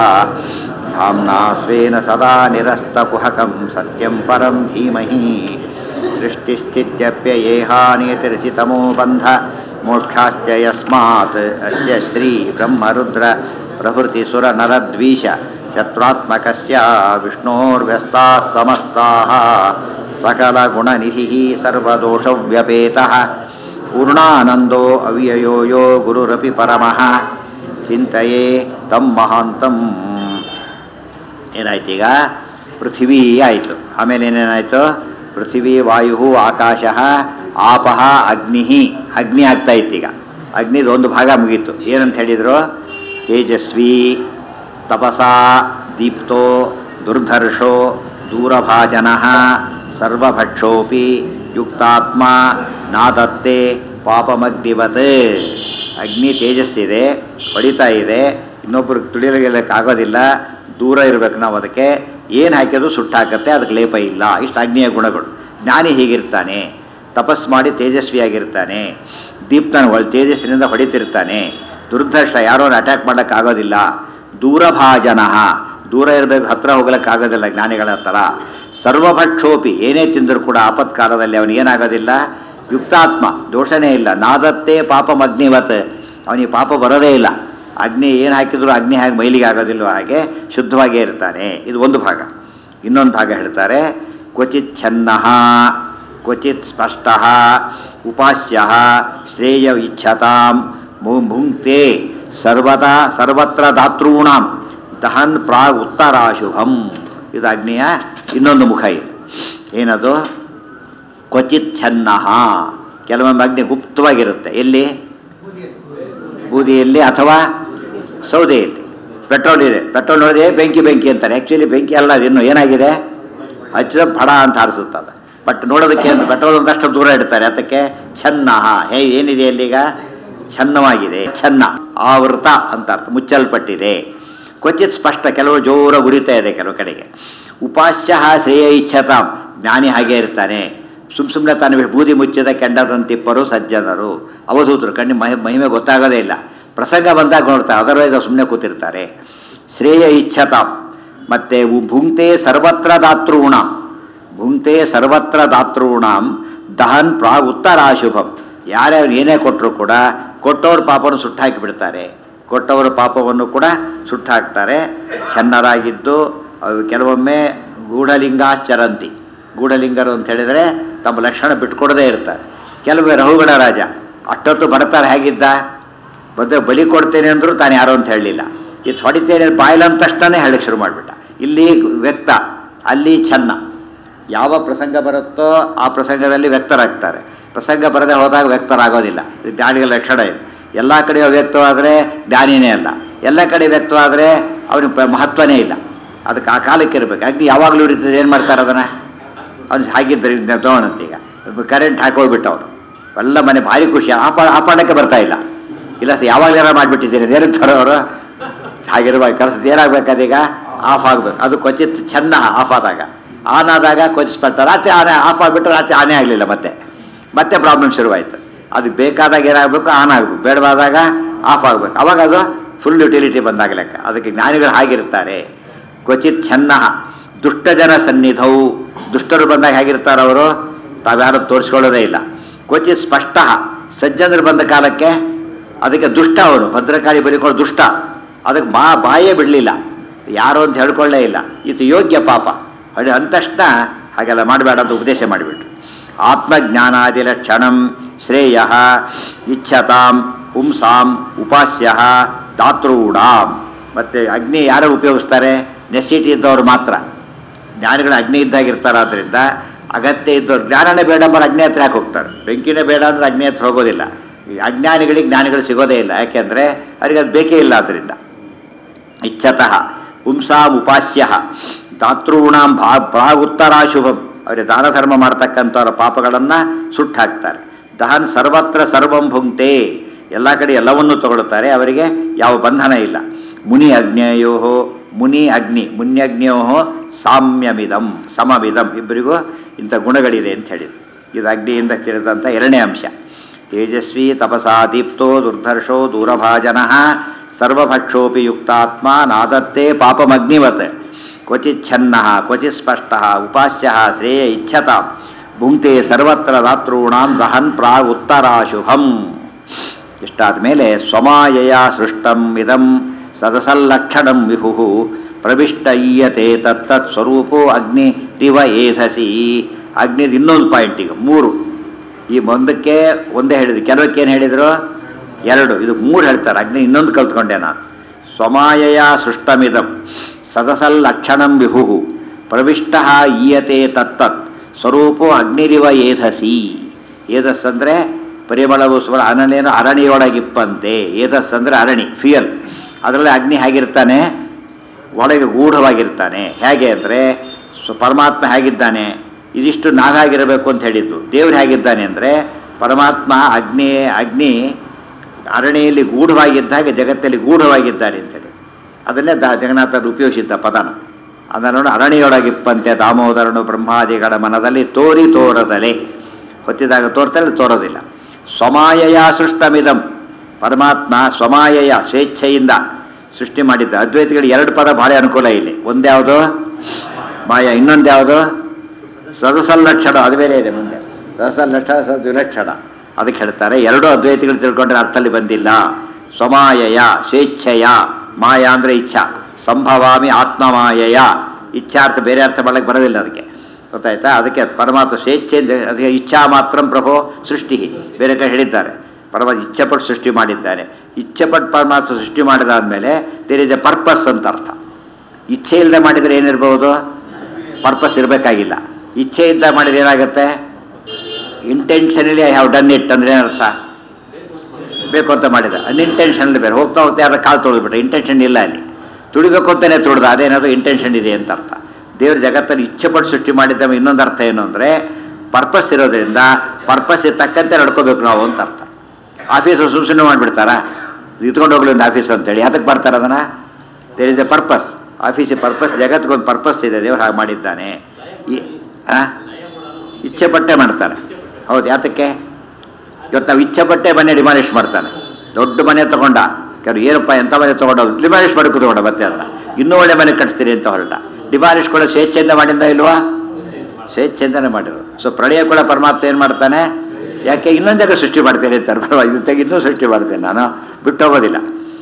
धाम्ना स्वेन सदा निरस्तकुहकं सत्यं परं धीमहि सृष्टिस्थित्यप्ययेहानियतिरसितमो बन्ध मोक्षाश्च यस्मात् अस्य श्रीब्रह्मरुद्र प्रभृतिसुरनरद्वीष शत्रुत्मकस्य विष्णोर्व्यस्ताः समस्ताः सकलगुणनिधिः सर्वदोषव्यपेतः पूर्णानन्दो अव्ययो यो गुरुरपि परमः ಚಿಂತೆಯೇ ತಮ್ಮ ಮಹಾಂತಂ ಏನಾಯ್ತು ಈಗ ಪೃಥ್ವೀ ಆಯಿತು ಆಮೇಲೆ ಏನೇನಾಯಿತು ಪೃಥ್ವೀ ವಾಯು ಆಕಾಶ ಆಪಹ ಅಗ್ನಿ ಅಗ್ನಿ ಆಗ್ತಾ ಇತ್ತು ಈಗ ಅಗ್ನಿದು ಒಂದು ಭಾಗ ಮುಗೀತು ಏನಂತ ಹೇಳಿದರು ತೇಜಸ್ವಿ ತಪಸಾ ದೀಪ್ತೋ ದುರ್ಧರ್ಷೋ ದೂರಭಾಜನ ಸರ್ವಭಕ್ಷೋಪಿ ಯುಕ್ತಾತ್ಮ ನಾದತ್ತೆ ಪಾಪಮಗ್ನಿವತ್ ಅಗ್ನಿ ತೇಜಸ್ಸಿದೆ ಹೊಡಿತಾ ಇದೆ ಇನ್ನೊಬ್ಬರಿಗೆ ತುಳಿಯಲಿಕ್ಕಾಗೋದಿಲ್ಲ ದೂರ ಇರಬೇಕು ನಾವು ಅದಕ್ಕೆ ಏನು ಹಾಕಿದ್ರು ಸುಟ್ಟಾಕತ್ತೆ ಅದಕ್ಕೆ ಲೇಪ ಇಲ್ಲ ಇಷ್ಟು ಅಗ್ನಿಯ ಗುಣಗಳು ಜ್ಞಾನಿ ಹೀಗಿರ್ತಾನೆ ತಪಸ್ ಮಾಡಿ ತೇಜಸ್ವಿಯಾಗಿರ್ತಾನೆ ದೀಪ್ತನ ಒಳ ತೇಜಸ್ಸಿನಿಂದ ಹೊಡಿತಿರ್ತಾನೆ ದುರ್ದರ್ಶ ಯಾರೋ ಅಟ್ಯಾಕ್ ಮಾಡೋಕ್ಕಾಗೋದಿಲ್ಲ ದೂರಭಾಜನ ದೂರ ಇರಬೇಕು ಹತ್ರ ಹೋಗ್ಲಿಕ್ಕಾಗೋದಿಲ್ಲ ಜ್ಞಾನಿಗಳ ಥರ ಸರ್ವಭಕ್ಷೋಪಿ ಏನೇ ತಿಂದರೂ ಕೂಡ ಆಪತ್ಕಾಲದಲ್ಲಿ ಅವನಿಗೇನಾಗೋದಿಲ್ಲ ಯುಕ್ತಾತ್ಮ ದೋಷನೇ ಇಲ್ಲ ನಾದತ್ತೆ ಪಾಪಮಗ್ನಿವತ್ ಅವನಿಗೆ ಪಾಪ ಬರೋದೇ ಇಲ್ಲ ಅಗ್ನಿ ಏನು ಹಾಕಿದ್ರು ಅಗ್ನಿ ಹಾಗೆ ಮೈಲಿಗೆ ಆಗೋದಿಲ್ವ ಹಾಗೆ ಶುದ್ಧವಾಗೇ ಇರ್ತಾನೆ ಇದು ಒಂದು ಭಾಗ ಇನ್ನೊಂದು ಭಾಗ ಹೇಳ್ತಾರೆ ಕ್ವಚಿತ್ ಛನ್ನ ಕ್ವಚಿತ್ ಸ್ಪಷ್ಟ ಉಪಾಸ್ಯ ಶ್ರೇಯ ಇಚ್ಛತಾಂ ಭುಂಕ್ತೆ ಸರ್ವದಾ ಸರ್ವತ್ರ ಧಾತೃಣಾಂ ದಹನ್ ಪ್ರಾಗ್ ಉತ್ತರಾಶುಭಂ ಇದು ಅಗ್ನಿಯ ಇನ್ನೊಂದು ಮುಖ ಇದು ಏನದು ಕ್ವಚಿತ್ ಛನ್ನ ಕೆಲವೊಮ್ಮೆ ಅಗ್ನಿ ಗುಪ್ತವಾಗಿರುತ್ತೆ ಎಲ್ಲಿ ಬೂದಿಯಲ್ಲಿ ಅಥವಾ ಸೌದೆಯಲ್ಲಿ ಪೆಟ್ರೋಲ್ ಇದೆ ಪೆಟ್ರೋಲ್ ನೋಡಿದ್ರೆ ಬೆಂಕಿ ಬೆಂಕಿ ಅಂತಾರೆ ಆ್ಯಕ್ಚುಲಿ ಬೆಂಕಿ ಅಲ್ಲ ಇನ್ನು ಏನಾಗಿದೆ ಹಚ್ಚಿದ ಫಡ ಅಂತ ಹಾರಿಸುತ್ತದೆ ಬಟ್ ನೋಡೋದಕ್ಕೆ ಅಂತ ಪೆಟ್ರೋಲ್ ಒಂದಷ್ಟು ದೂರ ಇಡ್ತಾರೆ ಅದಕ್ಕೆ ಛನ್ನ ಹೇ ಏನಿದೆ ಅಲ್ಲೀಗ ಛನ್ನವಾಗಿದೆ ಛನ್ನ ಆವೃತ ಅಂತ ಅರ್ಥ ಮುಚ್ಚಲ್ಪಟ್ಟಿದೆ ಕ್ವಚಿತ್ ಸ್ಪಷ್ಟ ಕೆಲವು ಜೋರ ಉರಿತಾ ಇದೆ ಕೆಲವು ಕಡೆಗೆ ಉಪಾಸ್ಯ ಶ್ರೇಯ ಇಚ್ಛತಾಂ ಜ್ಞಾನಿ ಹಾಗೆ ಇರ್ತಾನೆ ಸುಮ್ ಸುಮ್ಮನೆ ತಾನು ಬೂದಿ ಮುಚ್ಚಿದ ಕೆಂಡದಂತಿಪ್ಪರು ಸಜ್ಜನರು ಅವಧೂತರು ಕಣ್ಣಿ ಮಹಿ ಮಹಿಮೆ ಗೊತ್ತಾಗೋದೇ ಇಲ್ಲ ಪ್ರಸಂಗ ಬಂದಾಗ ನೋಡ್ತಾರೆ ಅದರ್ವೈಸ್ ಸುಮ್ಮನೆ ಕೂತಿರ್ತಾರೆ ಶ್ರೇಯ ಇಚ್ಛತಾಂ ಮತ್ತು ಭುಂಕ್ತೆ ಸರ್ವತ್ರ ದಾತೃಣಾಂ ಭುಂಕ್ತೆ ಸರ್ವತ್ರ ದಾತೃಣಾಂ ದಹನ್ ಪ್ರಾಗ್ ಉತ್ತರಾಶುಭಂ ಯಾರ್ಯಾರು ಏನೇ ಕೊಟ್ಟರು ಕೂಡ ಕೊಟ್ಟವ್ರ ಪಾಪವನ್ನು ಸುಟ್ಟಾಕಿ ಬಿಡ್ತಾರೆ ಕೊಟ್ಟವರ ಪಾಪವನ್ನು ಕೂಡ ಸುಟ್ಟಾಕ್ತಾರೆ ಚೆನ್ನರಾಗಿದ್ದು ಕೆಲವೊಮ್ಮೆ ಗೂಢಲಿಂಗಾಶ್ಚರಂತಿ ಗೂಢಲಿಂಗರು ಅಂತ ಹೇಳಿದರೆ ತಮ್ಮ ಲಕ್ಷಣ ಬಿಟ್ಕೊಡದೇ ಇರ್ತಾರೆ ಕೆಲವೇ ರಹುಗಣ ರಾಜ ಅಷ್ಟೊತ್ತು ಬರ್ತಾರೆ ಹೇಗಿದ್ದ ಬಂದರೆ ಬಲಿ ಕೊಡ್ತೇನೆ ಅಂದರೂ ತಾನು ಯಾರೋ ಅಂತ ಹೇಳಲಿಲ್ಲ ಇದು ಹೊಡಿತೇನೆ ಬಾಯಿಲ ಅಂದ ತಕ್ಷಣ ಹೇಳಕ್ಕೆ ಶುರು ಮಾಡಿಬಿಟ್ಟ ಇಲ್ಲಿ ವ್ಯಕ್ತ ಅಲ್ಲಿ ಚೆನ್ನ ಯಾವ ಪ್ರಸಂಗ ಬರುತ್ತೋ ಆ ಪ್ರಸಂಗದಲ್ಲಿ ವ್ಯಕ್ತರಾಗ್ತಾರೆ ಪ್ರಸಂಗ ಬರದೆ ಹೋದಾಗ ವ್ಯಕ್ತರಾಗೋದಿಲ್ಲ ಇದು ಜ್ಞಾನಿಗಳ ಲಕ್ಷಣ ಇದು ಎಲ್ಲ ಕಡೆ ವ್ಯಕ್ತವಾದರೆ ಜ್ಞಾನಿನೇ ಅಲ್ಲ ಎಲ್ಲ ಕಡೆ ವ್ಯಕ್ತವಾದರೆ ಅವನಿಗೆ ಮಹತ್ವನೇ ಇಲ್ಲ ಅದಕ್ಕೆ ಆ ಕಾಲಕ್ಕೆ ಇರಬೇಕು ಅಗ್ನಿ ಯಾವಾಗಲೂ ಇರ್ತದೆ ಏನು ಮಾಡ್ತಾರೆ ಅದನ್ನು ಅವ್ನು ಹಾಗಿದ್ದರೆ ತಗೊಂಡಂತೀಗ ಕರೆಂಟ್ ಹಾಕೋಗ್ಬಿಟ್ಟು ಅವನು ಎಲ್ಲ ಮನೆ ಭಾರಿ ಖುಷಿ ಆಪ ಆಪಾಡಕ್ಕೆ ಬರ್ತಾ ಇಲ್ಲ ಇಲ್ಲ ಸರ್ ಯಾವಾಗಲೇ ಮಾಡಿಬಿಟ್ಟಿದ್ದೀನಿ ಏನಂತಾರೆ ಅವರು ಹಾಗಿರುವಾಗ ಕಳ್ಸಿದ್ದು ಏನಾಗಬೇಕದೀಗ ಆಫ್ ಆಗಬೇಕು ಅದು ಕ್ವಚಿತ್ ಚೆನ್ನ ಆಫ್ ಆದಾಗ ಆನ್ ಆದಾಗ ಕೊಚ್ಚಿಸ್ಬಿಡ್ತಾರೆ ರಾತ್ರಿ ಆನೆ ಆಫ್ ಆಗಿಬಿಟ್ಟು ರಾತ್ರಿ ಆನೆ ಆಗಲಿಲ್ಲ ಮತ್ತೆ ಮತ್ತೆ ಪ್ರಾಬ್ಲಮ್ ಶುರುವಾಯಿತು ಅದು ಬೇಕಾದಾಗ ಏನಾಗಬೇಕು ಆನ್ ಆಗಬೇಕು ಬೇಡವಾದಾಗ ಆಫ್ ಆಗಬೇಕು ಅವಾಗ ಅದು ಫುಲ್ ಯುಟಿಲಿಟಿ ಬಂದಾಗ ಲೆಕ್ಕ ಅದಕ್ಕೆ ಜ್ಞಾನಿಗಳು ಹಾಗಿರ್ತಾರೆ ಕ್ವಚಿತ್ ಚೆನ್ನ ದುಷ್ಟಜನ ಸನ್ನಿಧವು ದುಷ್ಟರು ಬಂದಾಗ ಹೇಗಿರ್ತಾರೆ ಅವರು ತಾವ್ಯಾರು ತೋರಿಸ್ಕೊಳ್ಳೋದೇ ಇಲ್ಲ ಕ್ವಚಿತ್ ಸ್ಪಷ್ಟ ಸಜ್ಜನರು ಬಂದ ಕಾಲಕ್ಕೆ ಅದಕ್ಕೆ ದುಷ್ಟ ಅವನು ಭದ್ರಕಾಳಿ ಬಲಿಕೊಂಡು ದುಷ್ಟ ಅದಕ್ಕೆ ಮಾ ಬಾಯೇ ಬಿಡಲಿಲ್ಲ ಯಾರು ಅಂತ ಹೇಳ್ಕೊಳ್ಳೇ ಇಲ್ಲ ಇದು ಯೋಗ್ಯ ಪಾಪ ಹೊಡೆ ಅಂದ ತಕ್ಷಣ ಹಾಗೆಲ್ಲ ಮಾಡಬೇಡ ಅಂತ ಉಪದೇಶ ಮಾಡಿಬಿಟ್ರು ಆತ್ಮಜ್ಞಾನಾದಿ ಲಕ್ಷಣಂ ಶ್ರೇಯ ಇಚ್ಛತಾಂ ಪುಂಸಾಂ ಉಪಾಸ್ಯ ದಾತೃಢಾಂ ಮತ್ತು ಅಗ್ನಿ ಯಾರು ಉಪಯೋಗಿಸ್ತಾರೆ ನೆಸಿಟಿ ಇದ್ದವರು ಮಾತ್ರ ಜ್ಞಾನಿಗಳು ಅಗ್ನಿ ಇದ್ದಾಗಿರ್ತಾರೆ ಆದ್ದರಿಂದ ಅಗತ್ಯ ಇದ್ದವ್ರು ಜ್ಞಾನನೇ ಬೇಡ ಅಂದ್ರೆ ಅಗ್ನಿ ಹತ್ರ ಯಾಕೆ ಹೋಗ್ತಾರೆ ಬೆಂಕಿನೇ ಬೇಡ ಅಂದ್ರೆ ಅಗ್ನಿ ಹತ್ರ ಹೋಗೋದಿಲ್ಲ ಈ ಅಜ್ಞಾನಿಗಳಿಗೆ ಜ್ಞಾನಿಗಳು ಸಿಗೋದೇ ಇಲ್ಲ ಯಾಕೆಂದರೆ ಅವರಿಗೆ ಅದು ಬೇಕೇ ಇಲ್ಲ ಅದರಿಂದ ಇಚ್ಛತಃ ಪುಂಸಾಂ ಉಪಾಸ್ಯ ದಾತೃಣಾಂ ಭಾ ಪ್ರಾಗುತ್ತರಾಶುಭಂ ಅವರಿಗೆ ದಾನ ಧರ್ಮ ಮಾಡ್ತಕ್ಕಂಥವ್ರ ಪಾಪಗಳನ್ನು ಸುಟ್ಟಾಕ್ತಾರೆ ದಹನ್ ಸರ್ವತ್ರ ಸರ್ವಂ ಭುಂಕ್ತೆ ಎಲ್ಲ ಕಡೆ ಎಲ್ಲವನ್ನೂ ತಗೊಳ್ತಾರೆ ಅವರಿಗೆ ಯಾವ ಬಂಧನ ಇಲ್ಲ ಮುನಿ ಅಗ್ನೇಯೋ ಮುನಿ ಅಗ್ನಿ ಮುನ್ಯಗ್ನಿಯೋ ಸಾಮ್ಯಮಿದಂ ಸಮವಿದಂ ಇಬ್ಬರಿಗೂ ಇಂಥ ಗುಣಗಳಿದೆ ಅಂತ ಹೇಳಿದ್ರು ಇದು ಅಗ್ನಿಯಿಂದ ತಿಳಿದಂಥ ಎರಡನೇ ಅಂಶ ತೇಜಸ್ವಿ ತಪಸಾ ದೀಪ್ತೋ ದುರ್ಧರ್ಷೋ ದೂರಭಾಜನ ಸರ್ವಭಕ್ಷೋಪಿ ಯುಕ್ತಾತ್ಮ ನಾದತ್ತೇ ಪಾಪಮಗ್ನಿವತ್ ಕ್ವಚಿತ್ ಛನ್ನ ಕ್ವಚಿತ್ ಸ್ಪಷ್ಟ ಉಪಾಸ್ಯ ಶ್ರೇಯ ಇಚ್ಛತಾಂ ಭುಂಕ್ತೆ ಸರ್ವತ್ರ ದಾತॄಣಾಂ ದಹನ್ ಪ್ರಾಗ್ ಉತ್ತರಾಶುಭಂ ಇಷ್ಟಾದ ಮೇಲೆ ಸ್ವಮಾಯಯ ಸೃಷ್ಟಂ ಇದಂ ಸದಸಲ್ಲಕ್ಷಣಂ ವಿಹು ಪ್ರವಿಷ್ಟ ಈಯತೆ ತತ್ತತ್ ಸ್ವರೂಪೋ ಅಗ್ನಿ ರಿವ ಏಧಸಿ ಅಗ್ನಿದು ಇನ್ನೊಂದು ಪಾಯಿಂಟ್ ಈಗ ಮೂರು ಈ ಒಂದಕ್ಕೆ ಒಂದೇ ಹೇಳಿದ್ರು ಕೆಲವಕ್ಕೆ ಏನು ಹೇಳಿದರು ಎರಡು ಇದು ಮೂರು ಹೇಳ್ತಾರೆ ಅಗ್ನಿ ಇನ್ನೊಂದು ಕಲ್ತ್ಕೊಂಡೆ ನಾನು ಸ್ವಮಾಯಯ ಸೃಷ್ಟಮಿದಂ ಸದಸಲ್ಲಕ್ಷಣಂ ವಿಹು ಪ್ರವಿಷ್ಟ ಈಯತೆ ತತ್ತತ್ ಸ್ವರೂಪೋ ಅಗ್ನಿರಿವ ಏಧಸಿ ಏಧಸ್ ಅಂದರೆ ಪರಿಮಳವು ಸ್ವರ ಅನನೇನು ಅರಣಿಯೊಳಗಿಪ್ಪಂತೆ ಏಧಸ್ ಅಂದರೆ ಅರಣಿ ಫಿಯಲ್ ಅದರಲ್ಲಿ ಅಗ್ನಿ ಹೇಗಿರ್ತಾನೆ ಒಳಗೆ ಗೂಢವಾಗಿರ್ತಾನೆ ಹೇಗೆ ಅಂದರೆ ಸ್ವ ಪರಮಾತ್ಮ ಹೇಗಿದ್ದಾನೆ ಇದಿಷ್ಟು ನಾವ್ಯಾಗಿರಬೇಕು ಅಂತ ಹೇಳಿದ್ದು ದೇವ್ರು ಹೇಗಿದ್ದಾನೆ ಅಂದರೆ ಪರಮಾತ್ಮ ಅಗ್ನಿ ಅಗ್ನಿ ಅರಣಿಯಲ್ಲಿ ಗೂಢವಾಗಿದ್ದಾಗ ಜಗತ್ತಲ್ಲಿ ಗೂಢವಾಗಿದ್ದಾನೆ ಅಂತೇಳಿ ಅದನ್ನೇ ದ ಜಗನ್ನಾಥರು ಉಪಯೋಗಿಸಿದ್ದ ಪದನ ಅದನ್ನು ಅರಣಿಯೊಳಗಿಪ್ಪಂತೆ ದಾಮೋದರನು ಬ್ರಹ್ಮಾದಿಗಳ ಮನದಲ್ಲಿ ತೋರಿ ತೋರದಲೆ ಹೊತ್ತಿದಾಗ ತೋರ್ತಾರೆ ತೋರೋದಿಲ್ಲ ಸ್ವಮಾಯಯ ಸೃಷ್ಟಮಿದಂ ಪರಮಾತ್ಮ ಸ್ವಮಾಯಯ ಸ್ವೇಚ್ಛೆಯಿಂದ ಸೃಷ್ಟಿ ಮಾಡಿದ್ದ ಅದ್ವೈತಿಗಳಿಗೆ ಎರಡು ಪದ ಭಾಳ ಅನುಕೂಲ ಇಲ್ಲಿ ಒಂದ್ಯಾವುದು ಮಾಯ ಇನ್ನೊಂದು ಯಾವುದು ಸದಸಲ್ಲಕ್ಷಣ ಅದು ಬೇರೆ ಇದೆ ಮುಂದೆ ಸದಸಲ್ಲಕ್ಷಣ ಸದ್ವಿಲಕ್ಷಣ ಅದಕ್ಕೆ ಹೇಳ್ತಾರೆ ಎರಡು ಅದ್ವೈತಿಗಳು ತಿಳ್ಕೊಂಡ್ರೆ ಅರ್ಥದಲ್ಲಿ ಬಂದಿಲ್ಲ ಸ್ವಮಾಯಯ ಸ್ವೇಚ್ಛೆಯ ಮಾಯ ಅಂದರೆ ಇಚ್ಛಾ ಸಂಭವಾಮಿ ಆತ್ಮಮಾಯಯ ಇಚ್ಛಾರ್ಥ ಬೇರೆ ಅರ್ಥ ಮಾಡಕ್ಕೆ ಬರೋದಿಲ್ಲ ಅದಕ್ಕೆ ಗೊತ್ತಾಯ್ತಾ ಅದಕ್ಕೆ ಪರಮಾತ್ಮ ಸ್ವೇಚ್ಛೆ ಅಂದ್ರೆ- ಅದಕ್ಕೆ ಇಚ್ಛಾ ಮಾತ್ರ ಪ್ರಭೋ ಸೃಷ್ಟಿ ಬೇರೆ ಕಡೆ ಹೇಳಿದ್ದಾರೆ ಪರಮಾತ್ಮ ಇಚ್ಛೆಪಟ್ಟು ಸೃಷ್ಟಿ ಮಾಡಿದ್ದಾನೆ ಇಚ್ಛೆಪಟ್ಟು ಪರಮಾತ್ಮ ಸೃಷ್ಟಿ ಮಾಡಿದಾದ್ಮೇಲೆ ದೇರ್ ಇಸ್ ಎ ಪರ್ಪಸ್ ಅಂತ ಅರ್ಥ ಇಚ್ಛೆ ಇಲ್ಲದೆ ಮಾಡಿದರೆ ಏನಿರ್ಬೋದು ಪರ್ಪಸ್ ಇರಬೇಕಾಗಿಲ್ಲ ಇಚ್ಛೆಯಿಂದ ಮಾಡಿದ್ರೆ ಏನಾಗುತ್ತೆ intentionally I have done it ಅಂದ್ರೆ ಏನರ್ಥ ಬೇಕು ಅಂತ ಮಾಡಿದ ಅನ್ಇಂಟೆನ್ಷನಲ್ ಬೇರೆ ಹೋಗ್ತಾ ಹೋಗ್ತಾ ಯಾರ ಕಾಲು ತೊಳೆದ್ಬಿಟ್ರೆ ಇಂಟೆನ್ಷನ್ ಇಲ್ಲ ಅಲ್ಲಿ ತುಳಿಬೇಕು ಅಂತಾನೆ ತುಳಿದ ಅದೇನಾದ್ರು ಇಂಟೆನ್ಷನ್ ಇದೆ ಅಂತ ಅರ್ಥ ದೇವ್ರ ಜಗತ್ತಲ್ಲಿ ಇಚ್ಛೆ ಪಟ್ಟು ಸೃಷ್ಟಿ ಮಾಡಿದ್ದ ಇನ್ನೊಂದು ಅರ್ಥ ಏನು ಅಂದರೆ ಪರ್ಪಸ್ ಇರೋದ್ರಿಂದ ಪರ್ಪಸ್ ತಕ್ಕಂತೆ ನಡ್ಕೋಬೇಕು ನಾವು ಅಂತ ಅರ್ಥ ಆಫೀಸು ಸುಮ್ ಸುಮ್ಮನೆ ಮಾಡಿಬಿಡ್ತಾರಾ ಇತ್ಕೊಂಡು ಹೋಗ್ಲಿ ಒಂದು ಆಫೀಸ್ ಅಂತೇಳಿ ಅದಕ್ಕೆ ಬರ್ತಾರೆ ಅದನ್ನು ದೇರ್ ಇಸ್ ಎ ಪರ್ಪಸ್ ಆಫೀಸಿಗೆ ಪರ್ಪಸ್ ಜಗತ್ತಿಗೊಂದು ಪರ್ಪಸ್ ಇದೆ ದೇವ್ರು ಹಾಗೆ ಮಾಡಿದ್ದಾನೆ ಈ ಆ? ಇಚ್ಛೆ ಪಟ್ಟೆ ಮಾಡ್ತಾರೆ ಹೌದು ಯಾತಕ್ಕೆ ಇವತ್ತು ನಾವು ಇಚ್ಛೆ ಪಟ್ಟೆ ಮನೆ ಡಿಮಾಲಿಷ್ ಮಾಡ್ತಾನೆ ದೊಡ್ಡ ಮನೆ ತಗೊಂಡ ಕೆಲವು ಏನಪ್ಪ ಎಂಥ ಮನೆ ತಗೊಂಡ ಡಿಮಾಲಿಷ್ ಮಾಡಿ ತಗೊಂಡ ಮತ್ತೆ ಅಲ್ಲ ಇನ್ನೂ ಒಳ್ಳೆ ಮನೆ ಕಟ್ಸ್ತೀರಿ ಅಂತ ಹೊರಟ ಡಿಮಾಲಿಷ್ ಕೂಡ ಸ್ವೇಚ್ಛೆಯಿಂದ ಮಾಡಿಂದ ಇಲ್ವಾ ಸ್ವೇಚ್ಛೆಯಿಂದನೇ ಮಾಡಿರೋದು ಸೊ ಪ್ರಳಯ ಕೂಡ ಪರಮಾತ್ಮ ಏನು ಮಾಡ್ತಾನೆ ಯಾಕೆ ಇನ್ನೊಂದು ಜಾಗ ಸೃಷ್ಟಿ ಮಾಡ್ತೇನೆ ಅಂತಾರೆ ಪರವಾಗಿ ಇದು ತೆಗೆ ಇನ್ನೂ ಸೃಷ್ಟಿ ಮಾಡ್ತೇನೆ ನಾನು ಬಿಟ್ಟು ಹೋಗೋದಿಲ್ಲ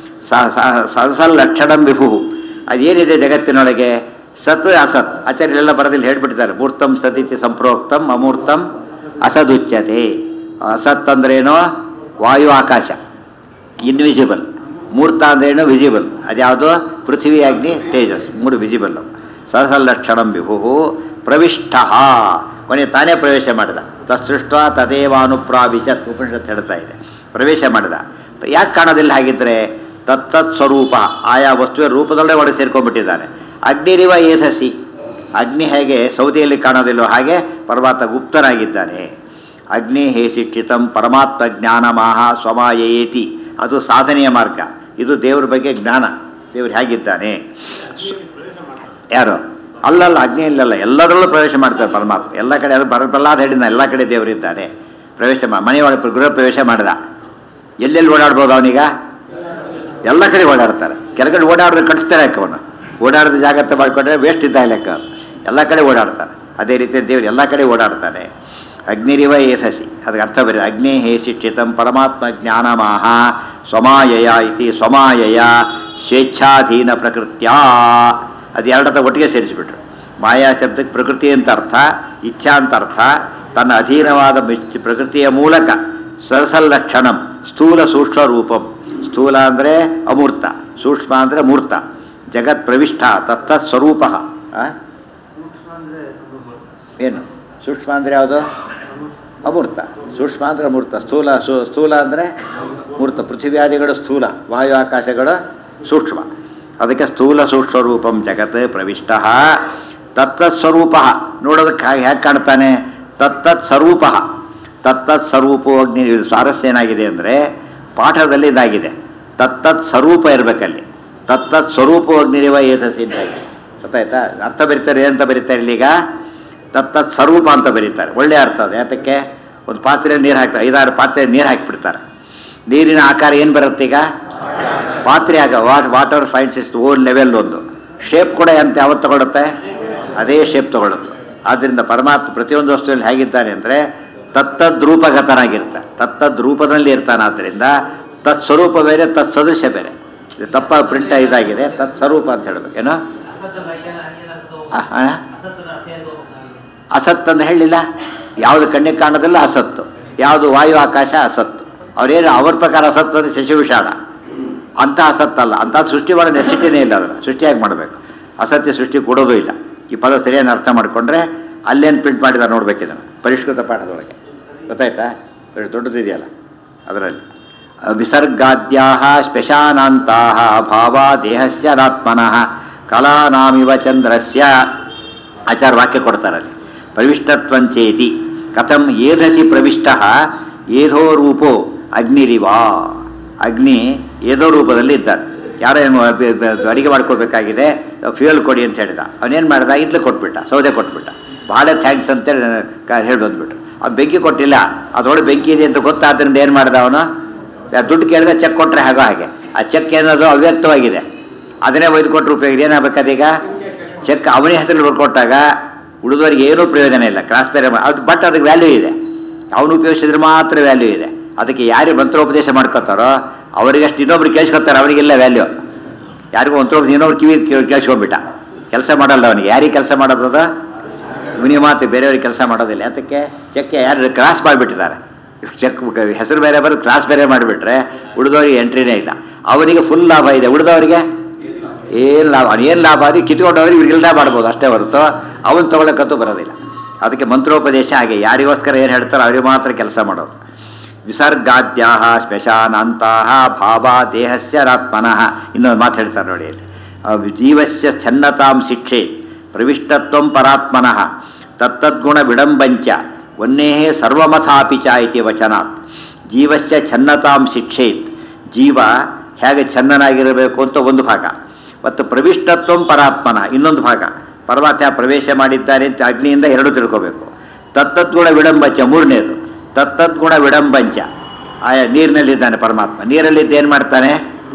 ಸದಸಲ್ ಲಕ್ಷಣಂ ವಿಭು ಅದೇನಿದೆ ಜಗತ್ತಿನೊಳಗೆ ಸತ್ ಅಸತ್ ಆಚಾರ್ಯರೆಲ್ಲ ಬರೋದಿಲ್ಲ ಹೇಳ್ಬಿಡ್ತಾರೆ ಮೂರ್ತಂ ಸತಿತಿ ಸಂಪ್ರೋಕ್ತಂ ಅಮೂರ್ತಂ ಅಸದುಚ್ಯತೆ ಅಸತ್ ಅಂದ್ರೇನು ವಾಯು ಆಕಾಶ ಇನ್ವಿಸಿಬಲ್ ಮೂರ್ತ ಅಂದ್ರೇನು ವಿಸಿಬಲ್ ಅದ್ಯಾವುದು ಪೃಥ್ವಿ ಅಗ್ನಿ ತೇಜಸ್ ಮೂರು ವಿಸಿಬಲ್ ಸಹಸಲ್ಲಕ್ಷಣಂ ವಿಭು ಪ್ರವಿಷ್ಟ ಕೊನೆ ತಾನೇ ಪ್ರವೇಶ ಮಾಡಿದ ತತ್ಸೃಷ್ಟ ತದೇವಾನುಪ್ರಾವಿಶತ್ ಉಪನಿಷತ್ ಹೇಳ್ತಾ ಇದೆ ಪ್ರವೇಶ ಮಾಡಿದ ಯಾಕೆ ಕಾಣೋದಿಲ್ಲ ಹಾಗಿದ್ರೆ ತತ್ತತ್ ಸ್ವರೂಪ ಆಯಾ ವಸ್ತುವಿನ ರೂಪದಲ್ಲೇ ಒಳಗೆ ಸೇರ್ಕೊಂಡ್ಬಿಟ್ಟಿದ್ದಾನೆ ಅಗ್ನಿರಿವ ಏಧಸಿ ಅಗ್ನಿ ಹೇಗೆ ಸೌದೆಯಲ್ಲಿ ಕಾಣೋದಿಲ್ಲೋ ಹಾಗೆ ಪರಮಾತ್ಮ ಗುಪ್ತನಾಗಿದ್ದಾನೆ ಅಗ್ನಿ ಹೇಸಿಕ್ಷಿತಂ ಪರಮಾತ್ಮ ಜ್ಞಾನಮಾಹ ಸ್ವಮಾಯೇತಿ ಅದು ಸಾಧನೆಯ ಮಾರ್ಗ ಇದು ದೇವ್ರ ಬಗ್ಗೆ ಜ್ಞಾನ ದೇವ್ರು ಹೇಗಿದ್ದಾನೆ ಸ್- ಯಾರು ಅಲ್ಲಲ್ಲ ಅಗ್ನಿ ಇಲ್ಲಲ್ಲ ಎಲ್ಲದರಲ್ಲೂ ಪ್ರವೇಶ ಮಾಡ್ತಾರೆ ಪರಮಾತ್ಮ ಎಲ್ಲ ಕಡೆ ಅದು ಬರ ಪ್ರಹ್ಲಾದ ಹೇಳಿದ ಎಲ್ಲ ಕಡೆ ದೇವರಿದ್ದಾನೆ ಪ್ರವೇಶ ಮಾ ಮನೆಯೊಳಗೆ ಗೃಹ ಪ್ರವೇಶ ಮಾಡಿದ ಎಲ್ಲೆಲ್ಲಿ ಓಡಾಡ್ಬೋದು ಅವನೀಗ ಎಲ್ಲ ಕಡೆ ಓಡಾಡ್ತಾರೆ ಕೆಳಗಡೆ ಓಡಾಡಿದ್ರೆ ಕಟ್ಸ್ತಾರೆ ಯಾಕೆ ಅವನು ಓಡಾಡಿದ ಜಾಗ್ರತೆ ಮಾಡಿಕೊಂಡ್ರೆ ವೇಸ್ಟ್ ಇದ್ದ ಲೆಕ್ಕ ಅವ್ನು. ಎಲ್ಲ ಕಡೆ ಓಡಾಡ್ತಾನೆ ಅದೇ ರೀತಿ ದೇವರು ಎಲ್ಲ ಕಡೆ ಓಡಾಡ್ತಾನೆ ಅಗ್ನಿರಿವ ಏಧಸಿ ಅದಕ್ಕೆ ಅರ್ಥ ಬರೀ ಅಗ್ನಿ ಹೇಸಿಕ್ಷಿತಂ ಪರಮಾತ್ಮ ಜ್ಞಾನಮಾಹ ಸ್ವಮಾಯಯ ಇತಿ ಸ್ವಮಾಯಯ ಸ್ವೇಚ್ಛಾಧೀನ ಪ್ರಕೃತ್ಯ ಅದು ಎರಡತ್ತ ಒಟ್ಟಿಗೆ ಸೇರಿಸಿಬಿಟ್ರು ಮಾಯಾ ಶಬ್ದಕ್ಕೆ ಪ್ರಕೃತಿ ಅಂತ ಅರ್ಥ ಇಚ್ಛಾ ಅಂತ ಅರ್ಥ ತನ್ನ ಅಧೀನವಾದ ಮಿಚ್- ಪ್ರಕೃತಿಯ ಮೂಲಕ ಸರಸಲ್ಲಕ್ಷಣಂ ಸ್ಥೂಲ ಸೂಕ್ಷ್ಮ ರೂಪಂ ಸ್ಥೂಲ ಅಂದರೆ ಅಮೂರ್ತ ಸೂಕ್ಷ್ಮ ಅಂದರೆ ಮೂರ್ತ ಜಗತ್ ಪ್ರವಿಷ್ಟ ತತ್ತ ಸ್ವರೂಪ ಏನು ಸೂಕ್ಷ್ಮ ಅಂದರೆ ಯಾವುದು ಅಮೂರ್ತ ಸೂಕ್ಷ್ಮ ಅಂದರೆ ಮೂರ್ತ ಸ್ಥೂಲ ಸು ಸ್ಥೂಲ ಅಂದರೆ ಮೂರ್ತ ಪೃಥ್ವಿಯಾದಿಗಳು ಸ್ಥೂಲ ವಾಯು ಆಕಾಶಗಳು ಸೂಕ್ಷ್ಮ ಅದಕ್ಕೆ ಸ್ಥೂಲ ಸೂಕ್ಷ್ಮ ರೂಪಂ ಜಗತ್ ಪ್ರವಿಷ್ಟ ತತ್ತತ್ಸ್ವರೂಪ ನೋಡೋದಕ್ಕೆ ಹಾಗೆ ಹೇಗೆ ಕಾಣ್ತಾನೆ ತತ್ತತ್ ಸ್ವರೂಪ ತತ್ತತ್ ಸ್ವರೂಪೋ ಅಗ್ನಿ ಇದು ಸ್ವಾರಸ್ಯ ಏನಾಗಿದೆ ಅಂದರೆ ಪಾಠದಲ್ಲಿ ಇದಾಗಿದೆ ತತ್ತತ್ ಸ್ವರೂಪ ಇರಬೇಕಲ್ಲಿ ತತ್ತತ್ ಸ್ವರೂಪೋ ಅಗ್ನಿರಿವ ಏತಸಿ ಅಂತ ಇದೆ ಗೊತ್ತಾಯ್ತಾ ಅರ್ಥ ಬರೀತಾರೆ ಏನಂತ ಬರೀತಾರೆ ಇಲ್ಲೀಗ ತತ್ತತ್ ಸ್ವರೂಪ ಅಂತ ಬರೀತಾರೆ ಒಳ್ಳೆ ಅರ್ಥ ಅದು ಯಾತಕ್ಕೆ ಒಂದು ಪಾತ್ರೆಯಲ್ಲಿ ನೀರು ಹಾಕ್ತಾರೆ ಐದಾರು ಪಾತ್ರೆ ನೀರು ಹಾಕಿಬಿಡ್ತಾರೆ ನೀರಿನ ಆಕಾರ ಏನು ಬರುತ್ತೆ ಈಗ ಪಾತ್ರೆ ಆಗ water finds is own level ಒಂದು ಶೇಪ್ ಕೂಡ ಅಂತ ಯಾವತ್ತು ತಗೊಳುತ್ತೆ ಅದೇ ಶೇಪ್ ತಗೊಳುತ್ತೆ ಆದ್ದರಿಂದ ಪರಮಾತ್ಮ ಪ್ರತಿಯೊಂದು ವಸ್ತುವಿನಲ್ಲಿ ಹೇಗಿದ್ದಾನೆ ಅಂದರೆ ತತ್ತದ್ ರೂಪಗತನಾಗಿರ್ತಾನೆ ತತ್ತದ್ ರೂಪದಲ್ಲಿ ಇರ್ತಾನೆ ಆದ್ದರಿಂದ ತತ್ ಸ್ವರೂಪ ಬೇರೆ ತತ್ ಸದೃಶ್ಯ ಬೇರೆ ಇದು ತಪ್ಪ ಪ್ರಿಂಟ್ ಇದಾಗಿದೆ ತತ್ ಸ್ವರೂಪ ಅಂತ ಹೇಳ್ಬೇಕೇನೋ ಆ, ಆ? ಅಸತ್ ಅಂತ ಹೇಳಿಲ್ಲ ಯಾವುದು ಕಣ್ಣಿಗೆ ಕಾಣೋದಿಲ್ಲ ಅಸತ್ತು ಯಾವುದು ವಾಯು ಆಕಾಶ ಅಸತ್ತು ಅವ್ರೇನು ಅವ್ರ ಪ್ರಕಾರ ಅಸತ್ತು ಅಂದರೆ ಶಶಿವಿಷಾಣ ಅಂಥ ಅಸತ್ತಲ್ಲ ಅಂಥ ಸೃಷ್ಟಿ ಮಾಡೋ ನೆಸಿಟಿನೇ ಇಲ್ಲ ಅದನ್ನು ಸೃಷ್ಟಿಯಾಗಿ ಮಾಡಬೇಕು ಅಸತ್ಯ ಸೃಷ್ಟಿ ಕೊಡೋದು ಇಲ್ಲ ಈ ಪದ ಸರಿಯಾಗಿ ಅರ್ಥ ಮಾಡಿಕೊಂಡ್ರೆ ಅಲ್ಲೇನು ಪ್ರಿಂಟ್ ಮಾಡಿದ್ದಾರೆ ನೋಡ್ಬೇಕಿದನ್ನು ಪರಿಷ್ಕೃತ ಪಾಠದೊಳಗೆ ಗೊತ್ತಾಯ್ತಾ ಎಷ್ಟು ದೊಡ್ಡದಿದೆಯಲ್ಲ ಅದರಲ್ಲಿ ವಿಸರ್ಗಾದ್ಯಾ ಶ್ಮಶಾನಾಂತಾ ಭಾವ ದೇಹಸ್ಯ ಅನಾತ್ಮನಃ ಕಲಾನಾಮಿವ ಚಂದ್ರಸ್ಯ ಆಚಾರ ವಾಕ್ಯ ಕೊಡ್ತಾರೆ ಅಲ್ಲಿ ಪ್ರವಿಷ್ಟತ್ವಂಚೇತಿ ಕಥಂ ಏಧಸಿ ಪ್ರವಿಷ್ಟ ಏಧೋ ರೂಪೋ ಅಗ್ನಿರಿವಾ ಅಗ್ನಿ ಏದೋ ರೂಪದಲ್ಲಿ ಇದ್ದಾನೆ ಯಾರೋ ಏನು ಬ- ಬ- ಅಡಿಗೆ ಮಾಡ್ಕೋಬೇಕಾಗಿದೆ ಫ್ಯೂಯಲ್ ಕೊಡಿ ಅಂತ ಹೇಳಿದ ಅವನೇನು ಮಾಡ್ದ ಇದ್ಲು ಕೊಟ್ಬಿಟ್ಟ ಸೌದೆ ಕೊಟ್ಬಿಟ್ಟ ಭಾಳ ಥ್ಯಾಂಕ್ಸ್ ಅಂತೇಳಿ ಕ- ಹೇಳಿ ಬಂದ್ಬಿಟ್ರು ಆ ಬೆಂಕಿ ಕೊಟ್ಟಿಲ್ಲ ಅದರೊಳಗೆ ಬೆಂಕಿ ಇದೆ ಅಂತ ಗೊತ್ತಾದ್ರಿಂದ ಏನು ಮಾಡ್ದ ಅವನು ಯಾ- ದುಡ್ಡು ಕೇಳಿದ್ರೆ ಚೆಕ್ ಕೊಟ್ಟರೆ ಹಾಗೋ ಹಾಗೆ ಆ ಚೆಕ್ ಏನದು ಅವ್ಯಕ್ತವಾಗಿದೆ ಅದನ್ನೇ ಒಯ್ದು ಕೊಟ್ಟರೆ ಉಪಯೋಗ ಏನಾಗಬೇಕದೀಗ ಚೆಕ್ ಅವನೇ ಹೆಸರಲ್ಲಿ ಬರ್ಕೊಟ್ಟಾಗ ಉಳಿದವರಿಗೆ ಏನೂ ಪ್ರಯೋಜನ ಇಲ್ಲ ಕ್ರಾಸ್ ಬೇರೆ ಮಾ- ಅದು ಬಟ್ ಅದಕ್ಕೆ ವ್ಯಾಲ್ಯೂ ಇದೆ ಅವನು ಉಪಯೋಗಿಸಿದ್ರೆ ಮಾತ್ರ ವ್ಯಾಲ್ಯೂ ಇದೆ ಅದಕ್ಕೆ ಯಾರು ಮಂತ್ರೋಪದೇಶ ಮಾಡ್ಕೋತಾರೋ ಅವರಿಗಷ್ಟು ಇನ್ನೊಬ್ರು ಕೇಳಿಸ್ಕೊತಾರೆ ಅವರಿಗೆಲ್ಲ ವ್ಯಾಲ್ಯೂ ಯಾರಿಗೂ ಮಂತ್ರೋಪದೇಶ ಇನ್ನೊಬ್ರು ಕಿವಿ ಕೇ- ಕೇಳಿಸ್ಕೊಂಡ್ಬಿಟ್ಟ ಕೆಲಸ ಮಾಡಲ್ಲ ಅವನಿಗೆ ಯಾರಿಗೆ ಕೆಲಸ ಮಾಡೋದದ ಇವನಿಗೆ ಮಾತು ಬೇರೆಯವ್ರಿಗೆ ಕೆಲಸ ಮಾಡೋದಿಲ್ಲ ಅದಕ್ಕೆ ಚೆಕ್ ಯಾರು ಕ್ರಾಸ್ ಮಾಡಿಬಿಟ್ಟಿದ್ದಾರೆ ಚೆಕ್ ಹೆಸರು ಬೇರೆ ಬರೋದು ಕ್ಲಾಸ್ ಬೇರೆ ಮಾಡಿಬಿಟ್ರೆ ಉಳಿದವರಿಗೆ ಎಂಟ್ರಿನೇ ಇಲ್ಲ ಅವನಿಗೆ ಫುಲ್ ಲಾಭ ಇದೆ ಉಳಿದವರಿಗೆ ಏನು ಲಾಭ ಏನು ಲಾಭ ಅದು ಕಿತ್ಕೊಂಡವ್ರಿಗೆ ಇವ್ರಿಗೆ ಇಲ್ದ ಮಾಡ್ಬೋದು ಅಷ್ಟೇ ಹೊರತು ಅವನು ತೊಗೊಳಕ್ಕಂತೂ ಬರೋದಿಲ್ಲ ಅದಕ್ಕೆ ಮಂತ್ರೋಪದೇಶ ಹಾಗೆ ಯಾರಿಗೋಸ್ಕರ ಏನು ಹೇಳ್ತಾರೋ ಅವ್ರಿಗೆ ಮಾತ್ರ ಕೆಲಸ ಮಾಡೋದು ವಿಸರ್ಗಾದ್ಯಾ ಶ್ಮಶಾನಾಂತಹ ಭಾವ ದೇಹಸ್ಯ ರಾತ್ಮನಃ ಇನ್ನೊಂದು ಮಾತು ಹೇಳ್ತಾರೆ ನೋಡಿ ಇಲ್ಲಿ ಆ ಜೀವಸ್ಯ ಛನ್ನತಾಂ ಶಿಕ್ಷೆ ಪ್ರವಿಷ್ಟತ್ವಂ ಪರಾತ್ಮನಃ ತತ್ತದ್ಗುಣ ವಿಡಂಬಂಚ ವನ್ನೇ ಸರ್ವಮಥಾಪಿ ಚ ಇತಿ ವಚನಾತ್ ಜೀವಸ್ಯ ಛನ್ನತಾಂ ಶಿಕ್ಷೇತ್ ಜೀವ ಹೇಗೆ ಛನ್ನನಾಗಿರಬೇಕು ಅಂತ ಒಂದು ಭಾಗ ಮತ್ತು ಪ್ರವಿಷ್ಟತ್ವಂ ಪರಾತ್ಮನ ಇನ್ನೊಂದು ಭಾಗ ಪರಮಾತ್ಮ ಪ್ರವೇಶ ಮಾಡಿದ್ದಾನೆ ಅಂತ ಅಗ್ನಿಯಿಂದ ಎರಡು ತಿಳ್ಕೋಬೇಕು ತತ್ತದ್ಗುಣ ವಿಡಂಬಂಚ ಮೂರನೇದು ತತ್ತದ್ಗುಣ ವಿಡಂಬಂಚ ಆಯಾ ನೀರಿನಲ್ಲಿದ್ದಾನೆ ಪರಮಾತ್ಮ ನೀರಲ್ಲಿದ್ದು ಏನು ಮಾಡ್ತಾನೆ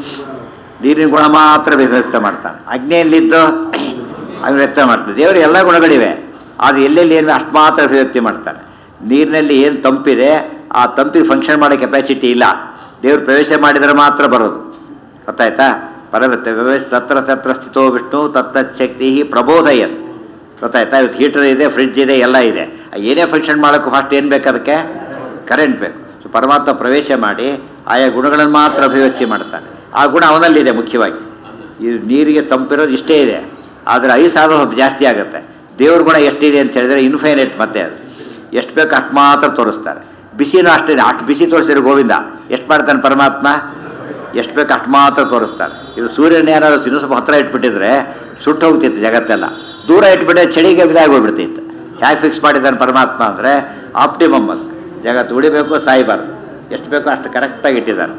ನೀರಿನ ಗುಣ ಮಾತ್ರ ವ್ಯಕ್ತ ಮಾಡ್ತಾನೆ ಅಗ್ನಿಯಲ್ಲಿದ್ದು ಅವ್ನು ವ್ಯಕ್ತ ಮಾಡ್ತಾನೆ ದೇವರು ಎಲ್ಲ ಗುಣಗಳಿವೆ ಅದು ಎಲ್ಲೆಲ್ಲಿ ಏನು ಅಷ್ಟು ಮಾತ್ರ ಅಭಿವ್ಯಕ್ತಿ ಮಾಡ್ತಾನೆ ನೀರಿನಲ್ಲಿ ಏನು ತಂಪಿದೆ ಆ ತಂಪಿಗೆ ಫಂಕ್ಷನ್ ಮಾಡೋ ಕೆಪಾಸಿಟಿ ಇಲ್ಲ ದೇವರು ಪ್ರವೇಶ ಮಾಡಿದರೆ ಮಾತ್ರ ಬರೋದು ಗೊತ್ತಾಯ್ತಾ ಪರವತ್ತೆ ವ್ಯವಸ್ಥೆ ತತ್ರ ತತ್ರ ಸ್ಥಿತೋ ವಿಷ್ಣು ತತ್ತಚ್ಛಕ್ತಿ ಪ್ರಬೋಧಯನ್ ಗೊತ್ತಾಯ್ತಾ ಇವತ್ತು ಹೀಟರ್ ಇದೆ ಫ್ರಿಡ್ಜ್ ಇದೆ ಎಲ್ಲ ಇದೆ ಆ ಏನೇ ಫಂಕ್ಷನ್ ಮಾಡೋಕ್ಕೂ ಫಸ್ಟ್ ಏನು ಬೇಕು ಅದಕ್ಕೆ ಕರೆಂಟ್ ಬೇಕು ಸೊ ಪರಮಾತ್ಮ ಪ್ರವೇಶ ಮಾಡಿ ಆಯಾ ಗುಣಗಳನ್ನು ಮಾತ್ರ ಅಭಿವ್ಯಕ್ತಿ ಮಾಡ್ತಾನೆ ಆ ಗುಣ ಅವನಲ್ಲಿದೆ ಮುಖ್ಯವಾಗಿ ಈ ನೀರಿಗೆ ತಂಪಿರೋದು ಇಷ್ಟೇ ಇದೆ ಆದರೆ ಐಸ್ ಆದರೂ ಸ್ವಲ್ಪ ಜಾಸ್ತಿ ಆಗುತ್ತೆ ದೇವ್ರ ಗುಣ ಎಷ್ಟಿದೆ ಅಂತ ಹೇಳಿದ್ರೆ ಇನ್ಫೈನೈಟ್ ಮತ್ತೆ ಅದು ಎಷ್ಟು ಬೇಕು ಅಷ್ಟು ಮಾತ್ರ ತೋರಿಸ್ತಾರೆ ಬಿಸಿನೂ ಅಷ್ಟಿದೆ ಅಷ್ಟು ಬಿಸಿ ತೋರಿಸಿದ್ರೆ ಗೋವಿಂದ ಎಷ್ಟು ಮಾಡ್ತಾನೆ ಪರಮಾತ್ಮ ಎಷ್ಟು ಬೇಕು ಅಷ್ಟು ಮಾತ್ರ ತೋರಿಸ್ತಾರೆ ಇದು ಸೂರ್ಯನ ಏನಾದ್ರು ಇನ್ನೂ ಸ್ವಲ್ಪ ಹತ್ರ ಇಟ್ಬಿಟ್ಟಿದ್ರೆ ಸುಟ್ಟು ಹೋಗ್ತಿತ್ತು ಜಗತ್ತೆಲ್ಲ ದೂರ ಇಟ್ಬಿಟ್ಟೆ ಚಳಿಗೆ ಇದಾಗಿ ಹೋಗ್ಬಿಡ್ತಿತ್ತು ಹೇಗೆ ಫಿಕ್ಸ್ ಮಾಡಿದ್ದಾನೆ ಪರಮಾತ್ಮ ಅಂದರೆ ಆಪ್ಟಿಮಮ್ ಅದು ಜಗತ್ತು ಉಳಿಬೇಕು ಸಾಯಬಾರ್ದು ಎಷ್ಟು ಬೇಕೋ ಅಷ್ಟು ಕರೆಕ್ಟಾಗಿ ಇಟ್ಟಿದ್ದಾನೆ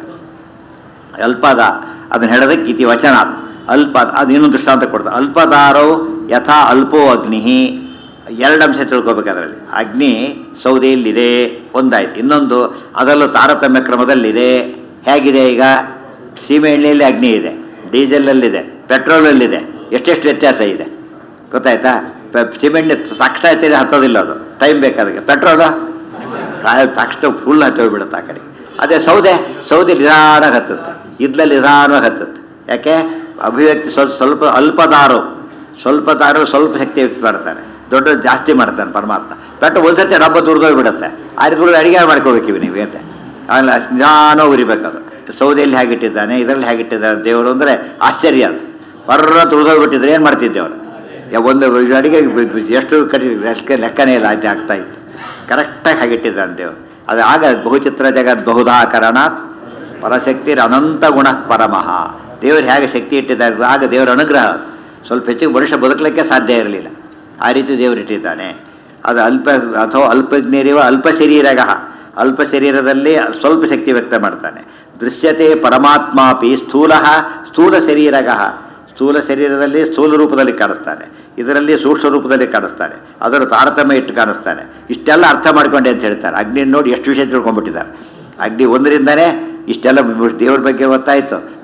ಅಲ್ಪದ ಅದನ್ನ ಹೇಳೋದಕ್ಕೆ ಇತಿ ವಚನ ಅಲ್ಪ ಅದು ಇನ್ನೊಂದು ದೃಷ್ಟಾಂತ ಕೊಡ್ತಾರೆ ಅಲ್ಪದಾರವು ಯಥಾ ಅಲ್ಪೋ ಅಗ್ನಿ ಎರಡು ಅಂಶ ತಿಳ್ಕೊಬೇಕು ಅದರಲ್ಲಿ ಅಗ್ನಿ ಸೌದೆಯಲ್ಲಿದೆ ಒಂದಾಯ್ತು ಇನ್ನೊಂದು ಅದರಲ್ಲೂ ತಾರತಮ್ಯ ಕ್ರಮದಲ್ಲಿದೆ ಹೇಗಿದೆ ಈಗ ಸೀಮೆ ಎಣ್ಣೆಯಲ್ಲಿ ಅಗ್ನಿ ಇದೆ ಡೀಸೆಲಲ್ಲಿದೆ ಪೆಟ್ರೋಲಲ್ಲಿದೆ ಎಷ್ಟೆಷ್ಟು ವ್ಯತ್ಯಾಸ ಇದೆ ಗೊತ್ತಾಯ್ತಾ ಪ- ಸೀಮೆ ಎಣ್ಣೆ ತಕ್ಷಣ ಹತ್ತಿರ ಹತ್ತೋದಿಲ್ಲ ಅದು ಟೈಮ್ ಬೇಕಾದಕ್ಕೆ ಪೆಟ್ರೋಲು ಕಾಯ- ತಕ್ಷಣ ಫುಲ್ ಹತ್ತೋಗ್ಬಿಡುತ್ತೆ ಆ ಕಡೆ ಅದೇ ಸೌದೆ ಸೌದೆ ನಿಧಾನವಾಗಿ ಹತ್ತುತ್ತೆ ಇದ್ಲಲ್ಲಿ ನಿಧಾನವಾಗಿ ಹತ್ತುತ್ತೆ ಯಾಕೆ ಅಭಿವ್ಯಕ್ತಿ ಸ್ವಲ್ಪ ಸ್ವಲ್ಪ ಅಲ್ಪದಾರು ಸ್ವಲ್ಪ ದಾರು ಸ್ವಲ್ಪ ಶಕ್ತಿ ವ್ಯಕ್ತಿ ಮಾಡ್ತಾನೆ ದೊಡ್ಡ ಜಾಸ್ತಿ ಮಾಡ್ತಾನೆ ಪರಮಾತ್ಮ ಪೆಟ್ಟು ಒಂದ್ಸತಿ ಡಬ್ಬ ದುರ್ದೋಗ್ಬಿಡುತ್ತೆ ಆ ರೀತಿ ಅಡಿಗೆ ಮಾಡ್ಕೋಬೇಕು ಇವು ನೀವು ಏತೆ ಆಮೇಲೆ ಅಷ್ಟು ನಿಧಾನ ಉರಿಬೇಕದು ಸೌದೆಯಲ್ಲಿ ಹೇಗಿಟ್ಟಿದ್ದಾನೆ ಇದರಲ್ಲಿ ಹೇಗಿಟ್ಟಿದ್ದಾನೆ ದೇವರು ಅಂದರೆ ಆಶ್ಚರ್ಯ ಅದು ಬರ್ರ ತುಳಿದೋಗ್ಬಿಟ್ಟಿದ್ರೆ ಏನು ಮಾಡ್ತಿದ್ದೆ ಅವರು ಒಂದು ಅಡಿಗೆ ಎಷ್ಟು ಕಡಿ ಲೆಕ್ಕ ಲೆಕ್ಕನೇ ಇಲ್ಲ ಅಜ್ಜ ಆಗ್ತಾ ಇತ್ತು ಕರೆಕ್ಟಾಗಿ ಹಾಗಿಟ್ಟಿದ್ದಾನೆ ದೇವರು ಅದು ಆಗ ಬಹುಚಿತ್ರ ಜಗತ್ ಬಹುಧಾಕರಣಾತ್ ಪರಶಕ್ತಿರ ಅನಂತ ಗುಣ ಪರಮಃ ದೇವರು ಹೇಗೆ ಶಕ್ತಿ ಇಟ್ಟಿದ್ದಾರೆ ಆಗ ದೇವರ ಅನುಗ್ರಹ ಸ್ವಲ್ಪ ಹೆಚ್ಚಿಗೆ ಮನುಷ್ಯ ಬದುಕಲಿಕ್ಕೆ ಸಾಧ್ಯ ಇರಲಿಲ್ಲ ಆ ರೀತಿ ದೇವರು ಇಟ್ಟಿದ್ದಾನೆ ಅದು ಅಲ್ಪ ಅಥವಾ ಅಲ್ಪಜ್ಞರಿವ ಅಲ್ಪ ಶರೀರಗ ಅಲ್ಪ ಶರೀರದಲ್ಲಿ ಸ್ವಲ್ಪ ಶಕ್ತಿ ವ್ಯಕ್ತ ಮಾಡ್ತಾನೆ ದೃಶ್ಯತೆ ಪರಮಾತ್ಮಾಪಿ ಸ್ಥೂಲ ಸ್ಥೂಲ ಶರೀರಗ ಸ್ಥೂಲ ಶರೀರದಲ್ಲಿ ಸ್ಥೂಲ ರೂಪದಲ್ಲಿ ಕಾಣಿಸ್ತಾನೆ ಇದರಲ್ಲಿ ಸೂಕ್ಷ್ಮ ರೂಪದಲ್ಲಿ ಕಾಣಿಸ್ತಾನೆ ಅದರ ತಾರತಮ್ಯ ಇಟ್ಟು ಕಾಣಿಸ್ತಾನೆ ಇಷ್ಟೆಲ್ಲ ಅರ್ಥ ಮಾಡ್ಕೊಂಡೆ ಅಂತ ಹೇಳ್ತಾರೆ ಅಗ್ನಿ ನೋಡಿ ಎಷ್ಟು ವಿಷಯ ತಿಳ್ಕೊಂಡ್ಬಿಟ್ಟಿದ್ದಾರೆ ಅಗ್ನಿ ಒಂದರಿಂದನೇ ಇಷ್ಟೆಲ್ಲ ದೇವ್ರ ಬಗ್ಗೆ ಗೊತ್ತಾಯಿತು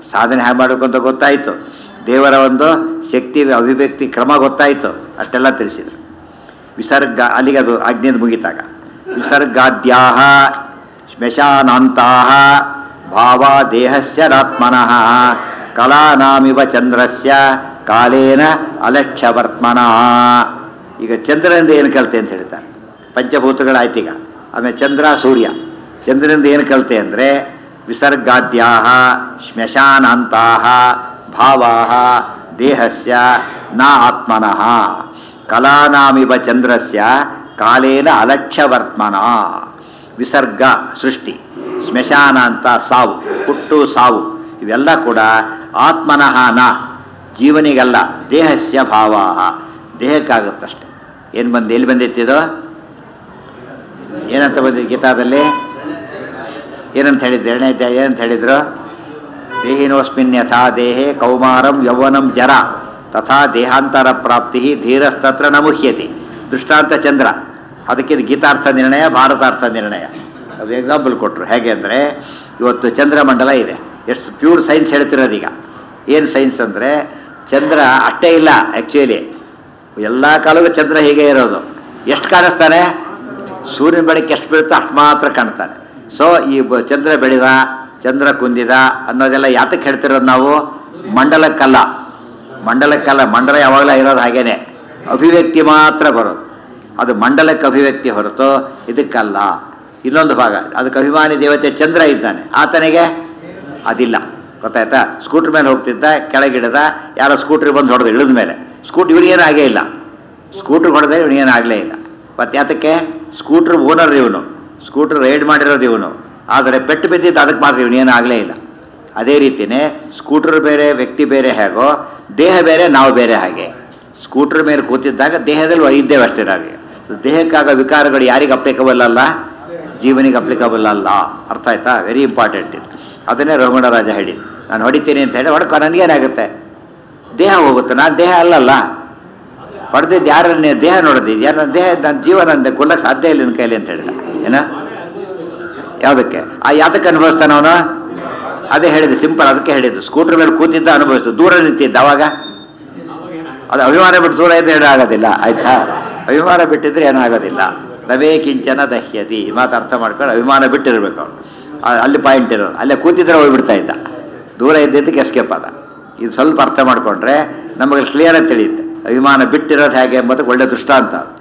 ಸಾಧನೆ ಹೇಗೆ ಮಾಡಬೇಕು ಅಂತ ಗೊತ್ತಾಯಿತು ದೇವರ ಒಂದು ಶಕ್ತಿ ಅಭಿವ್ಯಕ್ತಿ ಕ್ರಮ ಗೊತ್ತಾಯಿತು ಅಷ್ಟೆಲ್ಲ ತಿಳಿಸಿದರು ವಿಸರ್ಗ ಅಲ್ಲಿಗೆ ಅದು ಅಗ್ನಿಯದು ಮುಗಿತಾಗ ವಿಸರ್ಗಾದ್ಯಾಹ ಶ್ಮಶಾನಾಂತಹ ಭಾವ ದೇಹಸ್ಯರಾತ್ಮನಃ ಕಲಾನಾಮಿವ ಚಂದ್ರಸ್ಯ ಕಾಲೇನ ಅಲಕ್ಷ್ಯವರ್ತ್ಮನ ಈಗ ಚಂದ್ರನಿಂದ ಏನು ಕಲಿತೆ ಅಂತ ಹೇಳ್ತಾರೆ ಪಂಚಭೂತಗಳಾಯ್ತು ಈಗ ಆಮೇಲೆ ಚಂದ್ರ ಸೂರ್ಯ ಚಂದ್ರನಿಂದ ಏನು ಕಲಿತೆ ಅಂದರೆ ವಿಸರ್ಗಾದ್ಯಾಹ ಶ್ಮಶಾನಾಂತಹ ಭಾವಾಹ ದೇಹಸ್ಯ ನ ಆತ್ಮನಃ ಕಲಾನಾಮಿವ ಚಂದ್ರಸ್ಯ ಕಾಲೇನ ಅಲಕ್ಷ್ಯವರ್ತ್ಮನ ವಿಸರ್ಗ ಸೃಷ್ಟಿ ಶ್ಮಶಾನ ಅಂತ ಸಾವು ಹುಟ್ಟು ಸಾವು ಇವೆಲ್ಲ ಕೂಡ ಆತ್ಮನಃ ನ ಜೀವನಿಗಲ್ಲ ದೇಹಸ್ಯ ಭಾವ ದೇಹಕ್ಕಾಗುತ್ತಷ್ಟೆ ಏನು ಬಂದು ಎಲ್ಲಿ ಬಂದಿತ್ತಿದು ಏನಂತ ಬಂದಿದ್ದು ಗೀತಾದಲ್ಲಿ ಏನಂತ ಹೇಳಿದ್ರು ಎರಡನೇ ಅಧ್ಯಾಯ ಏನಂತ ಹೇಳಿದ್ರು ದೇಹಿನೋಸ್ಮಿನ್ ಯಥಾ ದೇಹೇ ಕೌಮಾರಂ ಯೌವನಂ ಜರ ತಥಾ ದೇಹಾಂತರ ಪ್ರಾಪ್ತಿ ಧೀರಸ್ತತ್ರ ನ ಮುಹ್ಯತೆ ದೃಷ್ಟಾಂತ ಚಂದ್ರ ಅದಕ್ಕಿದು ಗೀತಾರ್ಥ ನಿರ್ಣಯ ಭಾರತಾರ್ಥ ನಿರ್ಣಯ ಅದು ಎಕ್ಸಾಂಪಲ್ ಕೊಟ್ಟರು ಹೇಗೆ ಅಂದರೆ ಇವತ್ತು ಚಂದ್ರಮಂಡಲ ಇದೆ ಎಷ್ಟು ಪ್ಯೂರ್ ಸೈನ್ಸ್ ಹೇಳ್ತಿರೋದೀಗ ಏನು ಸೈನ್ಸ್ ಅಂದರೆ ಚಂದ್ರ ಅಷ್ಟೇ ಇಲ್ಲ ಆ್ಯಕ್ಚುಲಿ ಎಲ್ಲ ಕಾಲವೂ ಚಂದ್ರ ಹೀಗೆ ಇರೋದು ಎಷ್ಟು ಕಾಣಿಸ್ತಾನೆ ಸೂರ್ಯನ ಬೆಳಕ್ಕೆ ಎಷ್ಟು ಬೀಳುತ್ತೋ ಅಷ್ಟು ಮಾತ್ರ ಕಾಣ್ತಾನೆ ಸೊ ಈ ಬ- ಚಂದ್ರ ಬೆಳೆದ ಚಂದ್ರ ಕುಂದಿದ ಅನ್ನೋದೆಲ್ಲ ಯಾತಕ್ಕೆ ಹೇಳ್ತಿರೋದು ನಾವು ಮಂಡಲಕ್ಕಲ್ಲ ಮಂಡಲಕ್ಕಲ್ಲ ಮಂಡಲ ಯಾವಾಗಲೂ ಇರೋದು ಹಾಗೇನೆ ಅಭಿವ್ಯಕ್ತಿ ಮಾತ್ರ ಬರೋದು ಅದು ಮಂಡಲಕ್ಕೆ ಅಭಿವ್ಯಕ್ತಿ ಹೊರತು ಇದಕ್ಕಲ್ಲ ಇನ್ನೊಂದು ಭಾಗ ಅದಕ್ಕೆ ಅಭಿಮಾನಿ ದೇವತೆ ಚಂದ್ರ ಇದ್ದಾನೆ ಆತನಿಗೆ ಅದಿಲ್ಲ ಗೊತ್ತಾಯ್ತಾ ಸ್ಕೂಟ್ರ್ ಮೇಲೆ ಹೋಗ್ತಿದ್ದ ಕೆಳಗಿಡದ ಯಾರೋ ಸ್ಕೂಟ್ರ್ ಬಂದು ಹೊಡೆದು ಇಳಿದ ಮೇಲೆ ಸ್ಕೂಟ್ರ್ ಇವನಿಗೇನು ಆಗೇ ಇಲ್ಲ ಸ್ಕೂಟ್ರ್ ಹೊಡೆದ್ರೆ ಇವನಿಗೇನು ಆಗಲೇ ಇಲ್ಲ ಮತ್ತು ಯಾತಕ್ಕೆ ಸ್ಕೂಟ್ರ್ ಓನರ್ ಇವನು ಸ್ಕೂಟ್ರ್ ರೈಡ್ ಮಾಡಿರೋದು ಇವನು ಆದರೆ ಪೆಟ್ಟು ಬಿದ್ದಿದ್ದು ಅದಕ್ಕೆ ಮಾತ್ರ ಇವನೇನು ಆಗಲೇ ಇಲ್ಲ ಅದೇ ರೀತಿಯೇ ಸ್ಕೂಟ್ರ್ ಬೇರೆ ವ್ಯಕ್ತಿ ಬೇರೆ ಹೇಗೋ ದೇಹ ಬೇರೆ ನಾವು ಬೇರೆ ಹಾಗೆ ಸ್ಕೂಟ್ರ್ ಮೇಲೆ ಕೂತಿದ್ದಾಗ ದೇಹದಲ್ಲಿ ಇದ್ದೇವೆ ಅಷ್ಟೇ ನಾವೀಗ ಸೊ ದೇಹಕ್ಕಾಗ ವಿಕಾರಗಳು ಯಾರಿಗೆ ಅಪ್ಲಿಕಬಲ್ ಅಲ್ಲ ಜೀವನಿಗೆ ಅಪ್ಲಿಕಬಲ್ ಅಲ್ಲ ಅರ್ಥ ಆಯ್ತಾ ವೆರಿ ಇಂಪಾರ್ಟೆಂಟ್ ಇದು ಅದನ್ನೇ ರಘುಮಣರಾಜ ಹೇಳಿ ನಾನು ಹೊಡಿತೀನಿ ಅಂತ ಹೇಳಿ ಹೊಡ್ಕೊ ನನಗೇನಾಗುತ್ತೆ ದೇಹ ಹೋಗುತ್ತೆ ನಾನು ದೇಹ ಅಲ್ಲಲ್ಲ ಹೊಡೆದಿದ್ದು ಯಾರನ್ನೇ ದೇಹ ನೋಡಿದ್ದು ಯಾರ ದೇಹ ನನ್ನ ಜೀವನ ಅಂದೆ ಕೊಲ್ಲಕ್ಕೆ ಸಾಧ್ಯ ಇಲ್ಲ ನಿನ್ನ ಕೈಲಿ ಅಂತ ಹೇಳಿದ ಏನ ಯಾವುದಕ್ಕೆ ಆ ಯಾತಕ್ಕೆ ಅನುಭವಿಸ್ತಾನ ಅವನು ಅದೇ ಹೇಳಿದ್ದು ಸಿಂಪಲ್ ಅದಕ್ಕೆ ಹೇಳಿದ್ದು ಸ್ಕೂಟರ್ ಮೇಲೆ ಕೂತಿದ್ದ ಅನುಭವಿಸ್ತು ದೂರ ನಿಂತಿದ್ದ ಅವಾಗ ಅದು ಅಭಿಮಾನ ಬಿಟ್ಟು ದೂರ ಇದ್ರೆ ಏನೂ ಆಗೋದಿಲ್ಲ ಆಯ್ತಾ ಅಭಿಮಾನ ಬಿಟ್ಟಿದ್ರೆ ಏನೂ ಆಗೋದಿಲ್ಲ ನವೇ ಕಿಂಚನ ದಹ್ಯತಿ ಈ ಮಾತು ಅರ್ಥ ಮಾಡ್ಕೊಂಡು ಅಭಿಮಾನ ಬಿಟ್ಟಿರ್ಬೇಕು ಅವನು ಆ- ಅಲ್ಲಿ ಪಾಯಿಂಟ್ ಇರೋದು ಅಲ್ಲೇ ಕೂತಿದ್ರೆ ಹೋಗ್ಬಿಡ್ತಾ ಇದ್ದ ದೂರ ಇದ್ದಿದ್ದಕ್ಕೆ ಎಸ್ಕೇಪ್ ಅದ ಇದು ಸ್ವಲ್ಪ ಅರ್ಥ ಮಾಡ್ಕೊಂಡ್ರೆ ನಮಗೆ ಕ್ಲಿಯರ್ ಅಂತ ತಿಳಿಯುತ್ತೆ ಅಭಿಮಾನ ಬಿಟ್ಟಿರೋದು ಹೇಗೆ ಎಂಬುದಕ್ಕೆ ಒಳ್ಳೆ ದೃಷ್ಟಾಂತ ಅದು.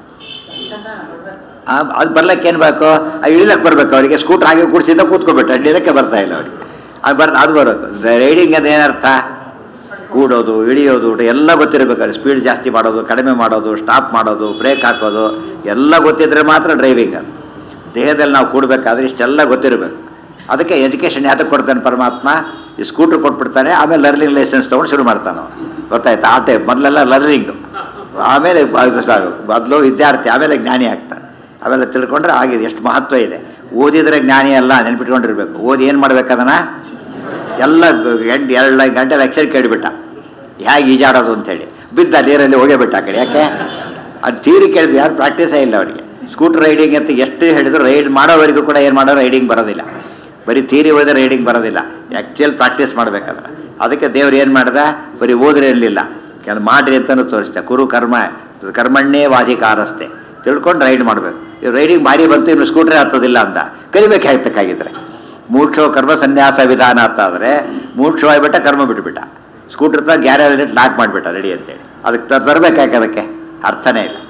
ಆ, ಅದು ಬರ್ಲಕ್ಕೆ ಏನು ಬೇಕು ಆ ಇಳಿಲಕ್ಕೆ ಬರ್ಬೇಕು ಅವರಿಗೆ ಸ್ಕೂಟ್ರ್ ಹಾಗೆ ಕೂಡ್ಸಿದ್ದ ಕೂತ್ಕೊಬಿಟ್ಟು ಇಳಿಲಕ್ಕೆ ಬರ್ತಾ ಇಲ್ಲ ಅವರಿಗೆ ಅದು ಬರ್ ಅದು ಬರೋದು ರೈಡಿಂಗ್ ಅದು ಏನರ್ಥ ಕೂಡೋದು ಇಳಿಯೋದು ಎಲ್ಲ ಗೊತ್ತಿರಬೇಕಾದ್ರೆ ಸ್ಪೀಡ್ ಜಾಸ್ತಿ ಮಾಡೋದು ಕಡಿಮೆ ಮಾಡೋದು ಸ್ಟಾಪ್ ಮಾಡೋದು ಬ್ರೇಕ್ ಹಾಕೋದು ಎಲ್ಲ ಗೊತ್ತಿದ್ರೆ ಮಾತ್ರ ಡ್ರೈವಿಂಗ್ ಅದು ದೇಹದಲ್ಲಿ ನಾವು ಕೂಡಬೇಕಾದ್ರೆ ಇಷ್ಟೆಲ್ಲ ಗೊತ್ತಿರಬೇಕು ಅದಕ್ಕೆ ಎಜುಕೇಷನ್ ಯಾತಕ್ಕೆ ಕೊಡ್ತಾನೆ ಪರಮಾತ್ಮ ಈ ಸ್ಕೂಟ್ರ್ ಕೊಟ್ಬಿಡ್ತಾನೆ ಆಮೇಲೆ ಲರ್ನಿಂಗ್ ಲೈಸೆನ್ಸ್ ತೊಗೊಂಡು ಶುರು ಮಾಡ್ತಾನೆ ಅವನು ಗೊತ್ತಾಯ್ತಾ ಆ ಟೈಪ್ ಮೊದಲೆಲ್ಲ ಲರ್ನಿಂಗು ಆಮೇಲೆ ಮೊದಲು ವಿದ್ಯಾರ್ಥಿ ಆಮೇಲೆ ಜ್ಞಾನಿ ಆಗ್ತಾನೆ ಅವೆಲ್ಲ ತಿಳ್ಕೊಂಡ್ರೆ ಆಗಿದೆ ಎಷ್ಟು ಮಹತ್ವ ಇದೆ ಓದಿದ್ರೆ ಜ್ಞಾನಿ ಅಲ್ಲ ನೆನ್ಪಿಟ್ಕೊಂಡಿರ್ಬೇಕು ಓದಿ ಏನು ಮಾಡ್ಬೇಕು ಅದನ್ನು ಎಲ್ಲ ಗಂಟೆ ಎರಡು ಗಂಟೆ ಲೆಕ್ಚರ್ ಕೇಳಿಬಿಟ್ಟ ಹೇಗೆ ಈಜಾಡೋದು ಅಂತೇಳಿ ಬಿದ್ದ ನೀರಲ್ಲಿ ಹೋಗೇ ಬಿಟ್ಟ ಆ ಕಡೆ ಯಾಕೆ ಅದು ಥಿಯರಿ ಕೇಳಿದ್ರು ಯಾರು ಪ್ರಾಕ್ಟೀಸೇ ಇಲ್ಲ ಅವರಿಗೆ ಸ್ಕೂಟರ್ ರೈಡಿಂಗ್ ಅಂತ ಎಷ್ಟು ಹೇಳಿದ್ರು ರೈಡ್ ಮಾಡೋವರೆಗೂ ಕೂಡ ಏನು ಮಾಡೋ ರೈಡಿಂಗ್ ಬರೋದಿಲ್ಲ ಬರೀ ಥಿಯರಿ ಓದಿದ್ರೆ ರೈಡಿಂಗ್ ಬರೋದಿಲ್ಲ ಆ್ಯಕ್ಚುಯಲ್ ಪ್ರಾಕ್ಟೀಸ್ ಮಾಡ್ಬೇಕಾದ್ರೆ ಅದಕ್ಕೆ ದೇವ್ರು ಏನು ಮಾಡ್ದ ಬರೀ ಓದ್ರೆ ಇರಲಿಲ್ಲ ಕೆಲ ಮಾಡ್ರಿ ಅಂತಲೂ ತೋರಿಸ್ದೆ ಕುರು ಕರ್ಮ ಕರ್ಮಣ್ಣೇ ವಾಧಿಕಾರಸ್ತೆ ತಿಳ್ಕೊಂಡು ರೈಡ್ ಮಾಡಬೇಕು ಈ ರೈಡಿಂಗ್ ಭಾರಿ ಬಂತು ಇನ್ನು ಸ್ಕೂಟ್ರೇ ಹತ್ತೋದಿಲ್ಲ ಅಂತ ಕಲಿಬೇಕಾಗಿತ್ತಕ್ಕಾಗಿದ್ರೆ ಮೂಕ್ಷೋ ಕರ್ಮ ಸನ್ಯಾಸ ವಿಧಾನ ಅಂತಾದರೆ ಮೂಕ್ಷೋ ಆಗ್ಬಿಟ್ಟ ಕರ್ಮ ಬಿಟ್ಬಿಟ್ಟ ಸ್ಕೂಟರ್ ತ ಗ್ಯಾರೇಜ್ ಲಾಕ್ ಮಾಡಿಬಿಟ್ಟ ರೆಡಿ ಅಂತೇಳಿ ಅದಕ್ಕೆ ತರಬೇಕಾಕೆ ಅದಕ್ಕೆ ಅರ್ಥನೇ ಇಲ್ಲ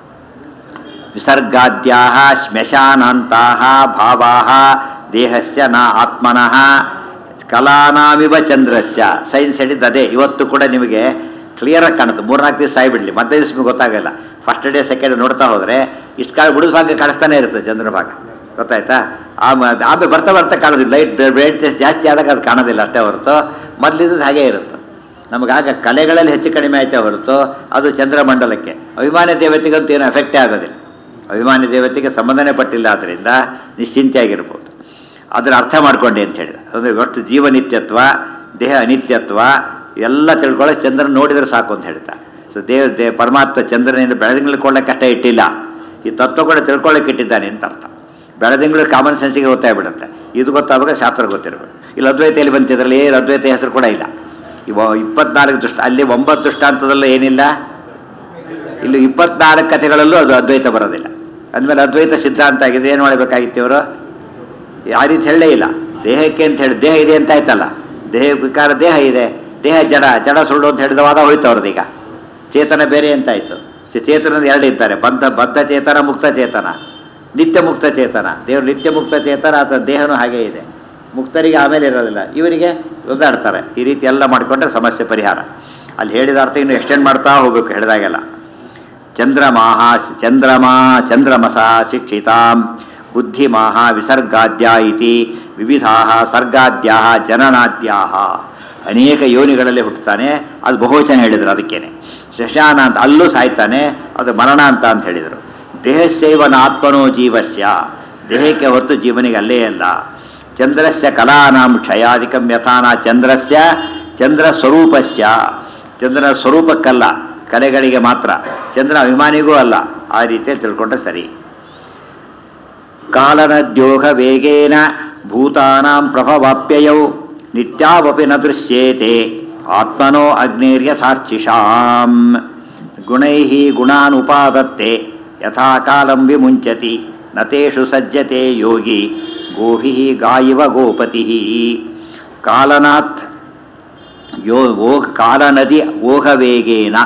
ವಿಸರ್ಗಾದ್ಯಾ ಶ್ಮಶಾನಾಂತಹ ಭಾವಾ ದೇಹಸ್ಯ ನ ಆತ್ಮನಃ ಕಲಾನಾಮಿವ ಚಂದ್ರಸ್ಯ ಸೈನ್ಸ್ ಹೇಳಿದ್ದು ಅದೇ ಇವತ್ತು ಕೂಡ ನಿಮಗೆ ಕ್ಲಿಯರಾಗಿ ಕಾಣುತ್ತೆ ಮೂರ್ನಾಲ್ಕು ದಿವಸ ಆಗಿಬಿಡ್ಲಿ ಮತ್ತೆ ದಿವಸ ನಿಮ್ಗೆ ಗೊತ್ತಾಗಲ್ಲ ಫಸ್ಟ್ ಡೇ ಸೆಕೆಂಡ್ ನೋಡ್ತಾ ಹೋದರೆ ಇಷ್ಟು ಕಾಲ ಬಿಡಿದ ಭಾಗ ಕಾಣಿಸ್ತಾನೆ ಇರುತ್ತೆ ಚಂದ್ರ ಭಾಗ ಗೊತ್ತಾಯ್ತಾ ಆಮೇಲೆ ಆಮೇಲೆ ಬರ್ತಾ ಬರ್ತಾ ಕಾಣೋದಿಲ್ಲ ಲೈಟ್ ಬ್ರೈಟ್ನೆಸ್ ಜಾಸ್ತಿ ಆದಾಗ ಅದು ಕಾಣೋದಿಲ್ಲ ಅಷ್ಟೇ ಹೊರತು ಮೊದಲಿದ್ದು ಹಾಗೇ ಇರುತ್ತೆ ನಮಗಾಗ ಕಲೆಗಳಲ್ಲಿ ಹೆಚ್ಚು ಕಡಿಮೆ ಆಯ್ತೇ ಹೊರತು ಅದು ಚಂದ್ರಮಂಡಲಕ್ಕೆ ಅಭಿಮಾನಿ ದೇವತೆಗಂತೂ ಏನು ಎಫೆಕ್ಟೇ ಆಗೋದಿಲ್ಲ ಅಭಿಮಾನಿ ದೇವತೆಗೆ ಸಂಬಂಧನೇ ಪಟ್ಟಿಲ್ಲ ಆದ್ದರಿಂದ ನಿಶ್ಚಿಂತೆಯಾಗಿರ್ಬೋದು ಅದರ ಅರ್ಥ ಮಾಡ್ಕೊಂಡೆ ಅಂತ ಹೇಳಿದ ಅಂದರೆ ಒಟ್ಟು ಜೀವನಿತ್ಯತ್ವ ದೇಹ ಅನಿತ್ಯತ್ವ ಎಲ್ಲ ತಿಳ್ಕೊಳ್ಳೋಕೆ ಚಂದ್ರನ ನೋಡಿದರೆ ಸಾಕು ಅಂತ ಹೇಳ್ತಾ ಸೊ ದೇವ ದೇ ಪರಮಾತ್ಮ ಚಂದ್ರನಿಂದ ಬೆಳದಿಂಗಳು ಕೊಳ್ಳಕ್ಕೆ ಅಷ್ಟೇ ಇಟ್ಟಿಲ್ಲ ಈ ತತ್ವ ಕೂಡ ತಿಳ್ಕೊಳ್ಳೋಕೆ ಇಟ್ಟಿದ್ದಾನೆ ಅಂತ ಅರ್ಥ ಬೆಳದಿಂಗಳು ಕಾಮನ್ ಸೆನ್ಸಿಗೆ ಗೊತ್ತಾಗ್ಬಿಡುತ್ತೆ ಇದು ಗೊತ್ತಾಗುವಾಗ ಶಾಸ್ತ್ರ ಗೊತ್ತಿರಬೇಕು ಇಲ್ಲಿ ಅದ್ವೈತೆಯಲ್ಲಿ ಬಂತಿದ್ರಲ್ಲಿ ಏನು ಅದ್ವೈತ ಹೆಸರು ಕೂಡ ಇಲ್ಲ ಇವ ಇಪ್ಪತ್ನಾಲ್ಕು ದುಷ್ಟ ಅಲ್ಲಿ ಒಂಬತ್ತು ದೃಷ್ಟಾಂತದಲ್ಲೂ ಏನಿಲ್ಲ ಇಲ್ಲಿ ಇಪ್ಪತ್ನಾಲ್ಕು ಕಥೆಗಳಲ್ಲೂ ಅದು ಅದ್ವೈತ ಬರೋದಿಲ್ಲ ಅಂದಮೇಲೆ ಅದ್ವೈತ ಸಿದ್ಧಾಂತ ಆಗಿದೆ ಏನು ಮಾಡಬೇಕಾಗಿತ್ತು ಇವರು ಆ ರೀತಿ ಹೇಳಲೇ ಇಲ್ಲ ದೇಹಕ್ಕೆ ಅಂತ ಹೇಳಿ ದೇಹ ಇದೆ ಅಂತ ಆಯ್ತಲ್ಲ ದೇಹ ವಿಕಾರ ದೇಹ ಇದೆ ದೇಹ ಜಡ ಜಡ ಸುಳ್ಳು ಅಂತ ಹೇಳಿದ ವಾದ ಹೋಯ್ತು ಅವ್ರದ್ದೀಗ ಚೇತನ ಬೇರೆ ಅಂತ ಆಯ್ತು ಸಿ- ಚೇತನದ ಎರಡು ಇದ್ದಾರೆ ಬದ್ಧ ಬದ್ಧ ಚೇತನ ಮುಕ್ತ ಚೇತನ ನಿತ್ಯ ಮುಕ್ತ ಚೇತನ ದೇವರು ನಿತ್ಯ ಮುಕ್ತ ಚೇತನ ಅಥವಾ ದೇಹನೂ ಹಾಗೇ ಇದೆ ಮುಕ್ತರಿಗೆ ಆಮೇಲೆ ಇರೋದಿಲ್ಲ ಇವರಿಗೆ ಒದ್ದಾಡ್ತಾರೆ ಈ ರೀತಿ ಎಲ್ಲ ಮಾಡಿಕೊಂಡ್ರೆ ಸಮಸ್ಯೆ ಪರಿಹಾರ ಅಲ್ಲಿ ಹೇಳಿದ ಅರ್ಥ ಇನ್ನು ಎಕ್ಸ್ಟೆಂಡ್ ಮಾಡ್ತಾ ಹೋಗ್ಬೇಕು ಹೇಳಿದಾಗೆಲ್ಲ ಚಂದ್ರಮಾಹ ಚಂದ್ರಮಾ ಚಂದ್ರಮಸ ಶಿಕ್ಷಿತಾಂ ಬುದ್ಧಿಮಾಹ ವಿಸರ್ಗಾದ್ಯ ಇತಿ ವಿವಿಧಾ ಸರ್ಗಾದ್ಯಾ ಜನನಾದ್ಯಾ ಅನೇಕ ಯೋನಿಗಳಲ್ಲಿ ಹುಟ್ಟುತ್ತಾನೆ ಅದು ಬಹುವಚನ ಹೇಳಿದರು ಅದಕ್ಕೇನೆ ಶಶಾನ ಅಂತ ಅಲ್ಲೂ ಸಾಯ್ತಾನೆ ಅದು ಮರಣ ಅಂತ ಅಂತ ಹೇಳಿದರು ದೇಹಸ್ಯೈವನ ಆತ್ಮನೋ ಜೀವಸ್ಯ ದೇಹಕ್ಕೆ ಹೊತ್ತು ಜೀವನಿಗೆ ಅಲ್ಲೇ ಅಲ್ಲ ಚಂದ್ರಸ್ಯ ಕಲಾನಾಂ ಕ್ಷಯಾಧಿಕಂ ಯಥಾನ ಚಂದ್ರಸ್ಯ ಚಂದ್ರ ಸ್ವರೂಪಸ್ಯ ಚಂದ್ರನ ಸ್ವರೂಪಕ್ಕಲ್ಲ ಕಲೆಗಳಿಗೆ ಮಾತ್ರ ಚಂದ್ರ ಅಭಿಮಾನಿಗೂ ಅಲ್ಲ ಆ ರೀತಿಯಲ್ಲಿ ತಿಳ್ಕೊಂಡ್ರೆ ಸರಿ ಕಾಲನದ್ಯೋಗ ವೇಗೇನ ಭೂತಾನಾಂ ಪ್ರಭವಾಪ್ಯಯೌ ನಿತ್ಯಾವಪಿ ನ ದೃಶ್ಯೇತೆ ಆತ್ಮನೋ ಅಗ್ನೇರ್ಯಥಾರ್ಚಿಷಾಂ ಗುಣೈಃ ಗುಣಾನ್ ಉಪಾದತ್ತೆ ಯಥಾ ಕಾಲಂ ವಿಮುಂಚತಿ ನತೇಷು ಸಜ್ಜತೆ ಯೋಗಿ ಗೋಹಿ ಗಾಯಿವ ಗೋಪತಿ ಕಾಲನಾಥ್ ಯೋ ಓ ಕಾಲನದಿ ಓಘವೇಗೇನ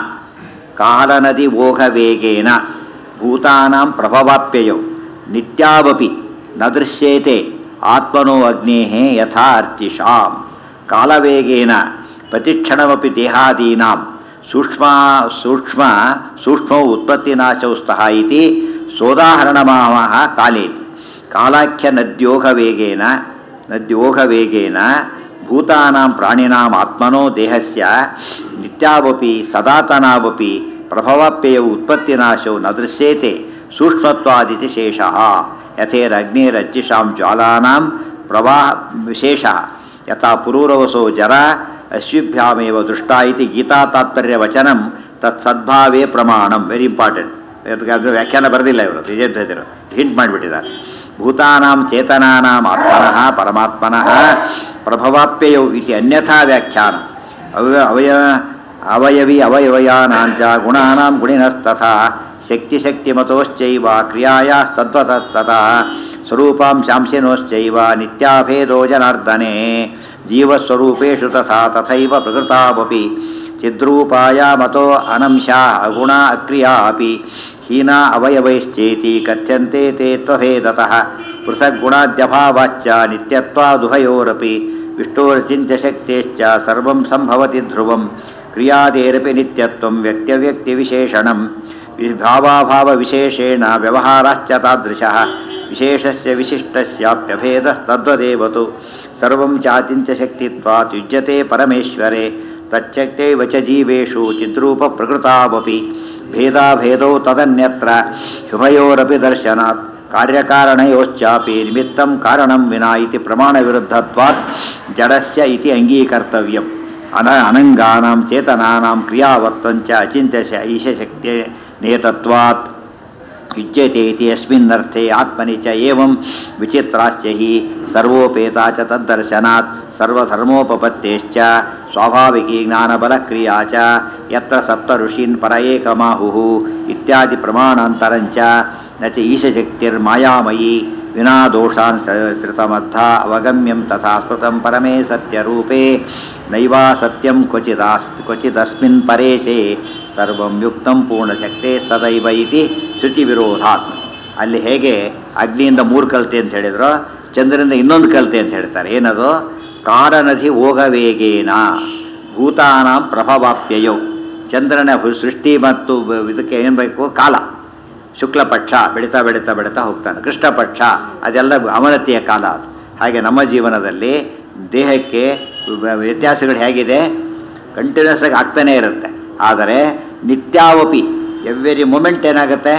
ಕಾಲನದಿ ಓಘವೇಗೇನ ಭೂತಾನಾಂ ಪ್ರಭವಾಪ್ಯಯೌ ನಿತ್ಯಾವಪಿ ನ ದೃಶ್ಯೇತೆ ಆತ್ಮನೋ ಅಗ್ನೇಃ ಯಥಾ ಅರ್ಚಿಷಾಂ ಕಾಲವೇಗೇನ ಪ್ರತಿಕ್ಷಣಮಪಿ ದೇಹಾದೀನಾಂ ಸೂಕ್ಷ್ಮ ಸೂಕ್ಷ್ಮ ಸೂಕ್ಷ್ಮೋ ಉತ್ಪತ್ತಿನಾಶೌ ಸ್ತಃ ಇತಿ ಸೋದಾಹರಣಮಾವಹ ಕಾಲೇತಿ ಕಾಲಾಖ್ಯ ನದ್ಯೋಗವೇಗೇನ ನದ್ಯೋಗವೇಗೇನ ಭೂತಾನಾಂ ಪ್ರಾಣಿನಾಂ ಆತ್ಮನೋ ದೇಹಸ್ಯ ನಿತ್ಯಾವಪಿ ಸದಾತನಾವಪಿ ಪ್ರಭವಾಪ್ಯಯೌ ಉತ್ಪತ್ತಿನಾಶೌ ನ ದೃಶ್ಯೇತೆ ಸೂಕ್ಷ್ಮತ್ವಾದಿತಿ ಶೇಷಃ ಯಥೇರಗ್ನೇರಜ್ಜಿಷಾಂ ಜ್ವಾಲಾನಾಂ ಪ್ರವಾಹ ವಿಶೇಷಃ ಯಥಾ ಪುರೂರವಸೋ ಜರ ಅಶ್ವಿಭ್ಯಾಮೇವ ದೃಷ್ಟ ಇತಿ ಗೀತಾ ತಾತ್ಪರ್ಯ ವಚನಂ ತತ್ ಸದ್ಭಾವೇ ಪ್ರಮಾಣಂ ವೆರಿ ಇಂಪಾರ್ಟೆಂಟ್ ಅದಕ್ಕೆ ವ್ಯಾಖ್ಯಾನ ಬರೆದಿಲ್ಲ ಇವರು ವಿಜಯಧ್ವಜರು ಹಿಂಟ್ ಮಾಡಿಬಿಟ್ಟಿದ್ದಾರೆ ಭೂತಾನಾಂ ಚೇತನಾನಾಂ ಆತ್ಮನಃ ಪರಮಾತ್ಮನಃ ಪ್ರಭವಾಪ್ಯಯೌ ಇತಿ ಅನ್ಯಥಾ ವ್ಯಾಖ್ಯಾನ ಅವಯ ಅವಯ ಅವಯವಿ ಅವಯವಯಾನಾಂಚ ಗುಣಾನಾಂ ಗುಣಿನಸ್ತಥಾ ಶಕ್ತಿಶಕ್ತಿಮತೋಶ್ಚೈವ ಕ್ರಿಯಾಯಾಸ್ತದ್ವತತ್ತತಃ ಸ್ವರೂಪಾಂ ಶಾಂಸಿನೋಶ್ಚೈವ ನಿತ್ಯಾಭೇದೋ ಜನಾರ್ದನೆ ಜೀವಸ್ವರೂಪೇಷು ತಥಾ ತಥೈವ ಪ್ರಕೃತಾವಪಿ ಚಿದ್ರೂಪಾಯ ಮತೋ ಅನಂಶಾ ಅಗುಣ ಅಕ್ರಿಯಾ ಅಪಿ ಹೀನಾ ಅವಯವೈಶ್ಚೇತಿ ಕಥ್ಯಂತೆ ತೇ ತ್ವಭೇದತಃ ಪೃಥಗ್ಗುಣಾದ್ಯಭಾವಾಚ್ಚ ನಿತ್ಯತ್ವಾದುಭಯೋರಪಿ ವಿಷ್ಣೋರ್ಚಿಂತ್ಯ ಶಕ್ತೇಶ್ಚ ಸರ್ವಂ ಸಂಭವತಿ ಧ್ರುವಂ ಕ್ರಿಯಾದೇರಪಿ ನಿತ್ಯತ್ವಂ ವ್ಯಕ್ತವ್ಯಕ್ತಿವಿಶೇಷಣಂ ಭಾವಾಭಾವವಿಶೇಷೇಣ ವ್ಯವಹಾರಶ್ಚ ತಾದೃಶಃ ವಿಶೇಷಸ್ಯ ವಿಶಿಷ್ಟಸ್ಯಾಪ್ಯಭೇದಸ್ತದ್ವದೇವತು ಸರ್ವಂ ಚಾತಿಂಚ ಶಕ್ತಿತ್ವಾತ್ ಯುಜ್ಯತೆ ಪರಮೇಶ್ವರೆ ತಚ್ಚಕ್ತೈವ ಚ ಜೀವೇಷು ಚಿದ್ರೂಪ ಪ್ರಕೃತಾವಪಿ ಭೇದಾಭೇದೌ ತದನ್ಯತ್ರ ಉಭಯೋರಪಿ ದರ್ಶನಾತ್ ಕಾರ್ಯಕಾರಣಯೋಶ್ಚಾಪಿ ನಿಮಿತ್ತಂ ಕಾರಣಂ ವಿನಾ ಇತಿ ಪ್ರಮಾಣವಿರುದ್ಧತ್ವಾತ್ ಜಡಸ್ಯ ಇತಿ ಅಂಗೀಕರ್ತವ್ಯಂ ಅನ ಅನಂಗಾನಾಂ ಚೇತನಾನಾಂ ಕ್ರಿಯಾವತ್ವಂಚ ಅಚಿಂತ್ಯ ಈಶಶಕ್ತಿ ನೇತತ್ವಾತ್ ಯುಜ್ಯತೆ ಇತಿ ಯಸ್ಮಿನ್ನರ್ಥೆ ಆತ್ಮನಿ ಚ ಏವಂ ವಿಚಿತ್ರಾಶ್ಚ ಹಿ ಸರ್ವೋಪೇತಾ ಚ ತದ್ದರ್ಶನಾತ್ ಸರ್ವಧರ್ಮೋಪಪತ್ತೇಶ್ಚ ಸ್ವಾಭಾವಿಕಿ ಜ್ಞಾನಬಲಕ್ರಿಯಾ ಚ ಯತ್ರ ಸಪ್ತ ಋಷೀನ್ ಪರ ಏಕಮಾಹುಃ ಇತ್ಯಾದಿ ಪ್ರಮಾಣಾಂತರಂಚ ನ ಚ ಈಶಶಕ್ತಿರ್ಮಾಯಾಮಯಿ ವಿನಾ ದೋಷಾನ್ ಶ್ರುತಮದ್ಧ ಅವಗಮ್ಯಂ ತಥಾ ಸ್ಮೃತಂ ಪರಮೇ ಸತ್ಯರೂಪೇ ನೈವಾ ಸತ್ಯಂ ಕ್ವಚಿದಾಸ್ ಕ್ವಚಿದಸ್ಮಿನ್ ಪರೇಶೇ ಸರ್ವಂ ಯುಕ್ತಂ ಪೂರ್ಣಶಕ್ತೇ ಸದೈವ ಇತಿ ಶ್ರುತಿ ವಿರೋಧಾತ್ ಅಲ್ಲಿ ಹೇಗೆ ಅಗ್ನಿಯಿಂದ ಮೂರು ಕಲ್ತೆ ಅಂತ ಹೇಳಿದ್ರು ಚಂದ್ರನಿಂದ ಇನ್ನೊಂದು ಕಲ್ತೆ ಅಂತ ಹೇಳ್ತಾರೆ ಏನದು ಕಾರನಧಿ ಓಘವೇಗೇನ ಭೂತಾನಾಂ ಪ್ರಭವಾಪ್ಯಯೋ ಚಂದ್ರನ ಹು- ಸೃಷ್ಟಿ ಮತ್ತು ಬ- ಇದಕ್ಕೆ ಏನು ಬೇಕು ಕಾಲ ಶುಕ್ಲ ಪಕ್ಷ ಬೆಳೀತಾ ಬೆಳೀತಾ ಬೆಳೀತಾ ಹೋಗ್ತಾನೆ ಕೃಷ್ಣ ಪಕ್ಷ ಅದೆಲ್ಲ ಅವನತಿಯ ಕಾಲ ಅದು ಹಾಗೆ ನಮ್ಮ ಜೀವನದಲ್ಲಿ ದೇಹಕ್ಕೆ ವ- ವ್ಯತ್ಯಾಸಗಳು ಹೇಗಿದೆ ಕಂಟಿನ್ಯೂಸ್ ಆಗಿ ಆಗ್ತಾನೇ ಇರುತ್ತೆ ಆದರೆ ನಿತ್ಯಾವಪಿ ಎವ್ರಿ ಮೊಮೆಂಟ್ ಏನಾಗುತ್ತೆ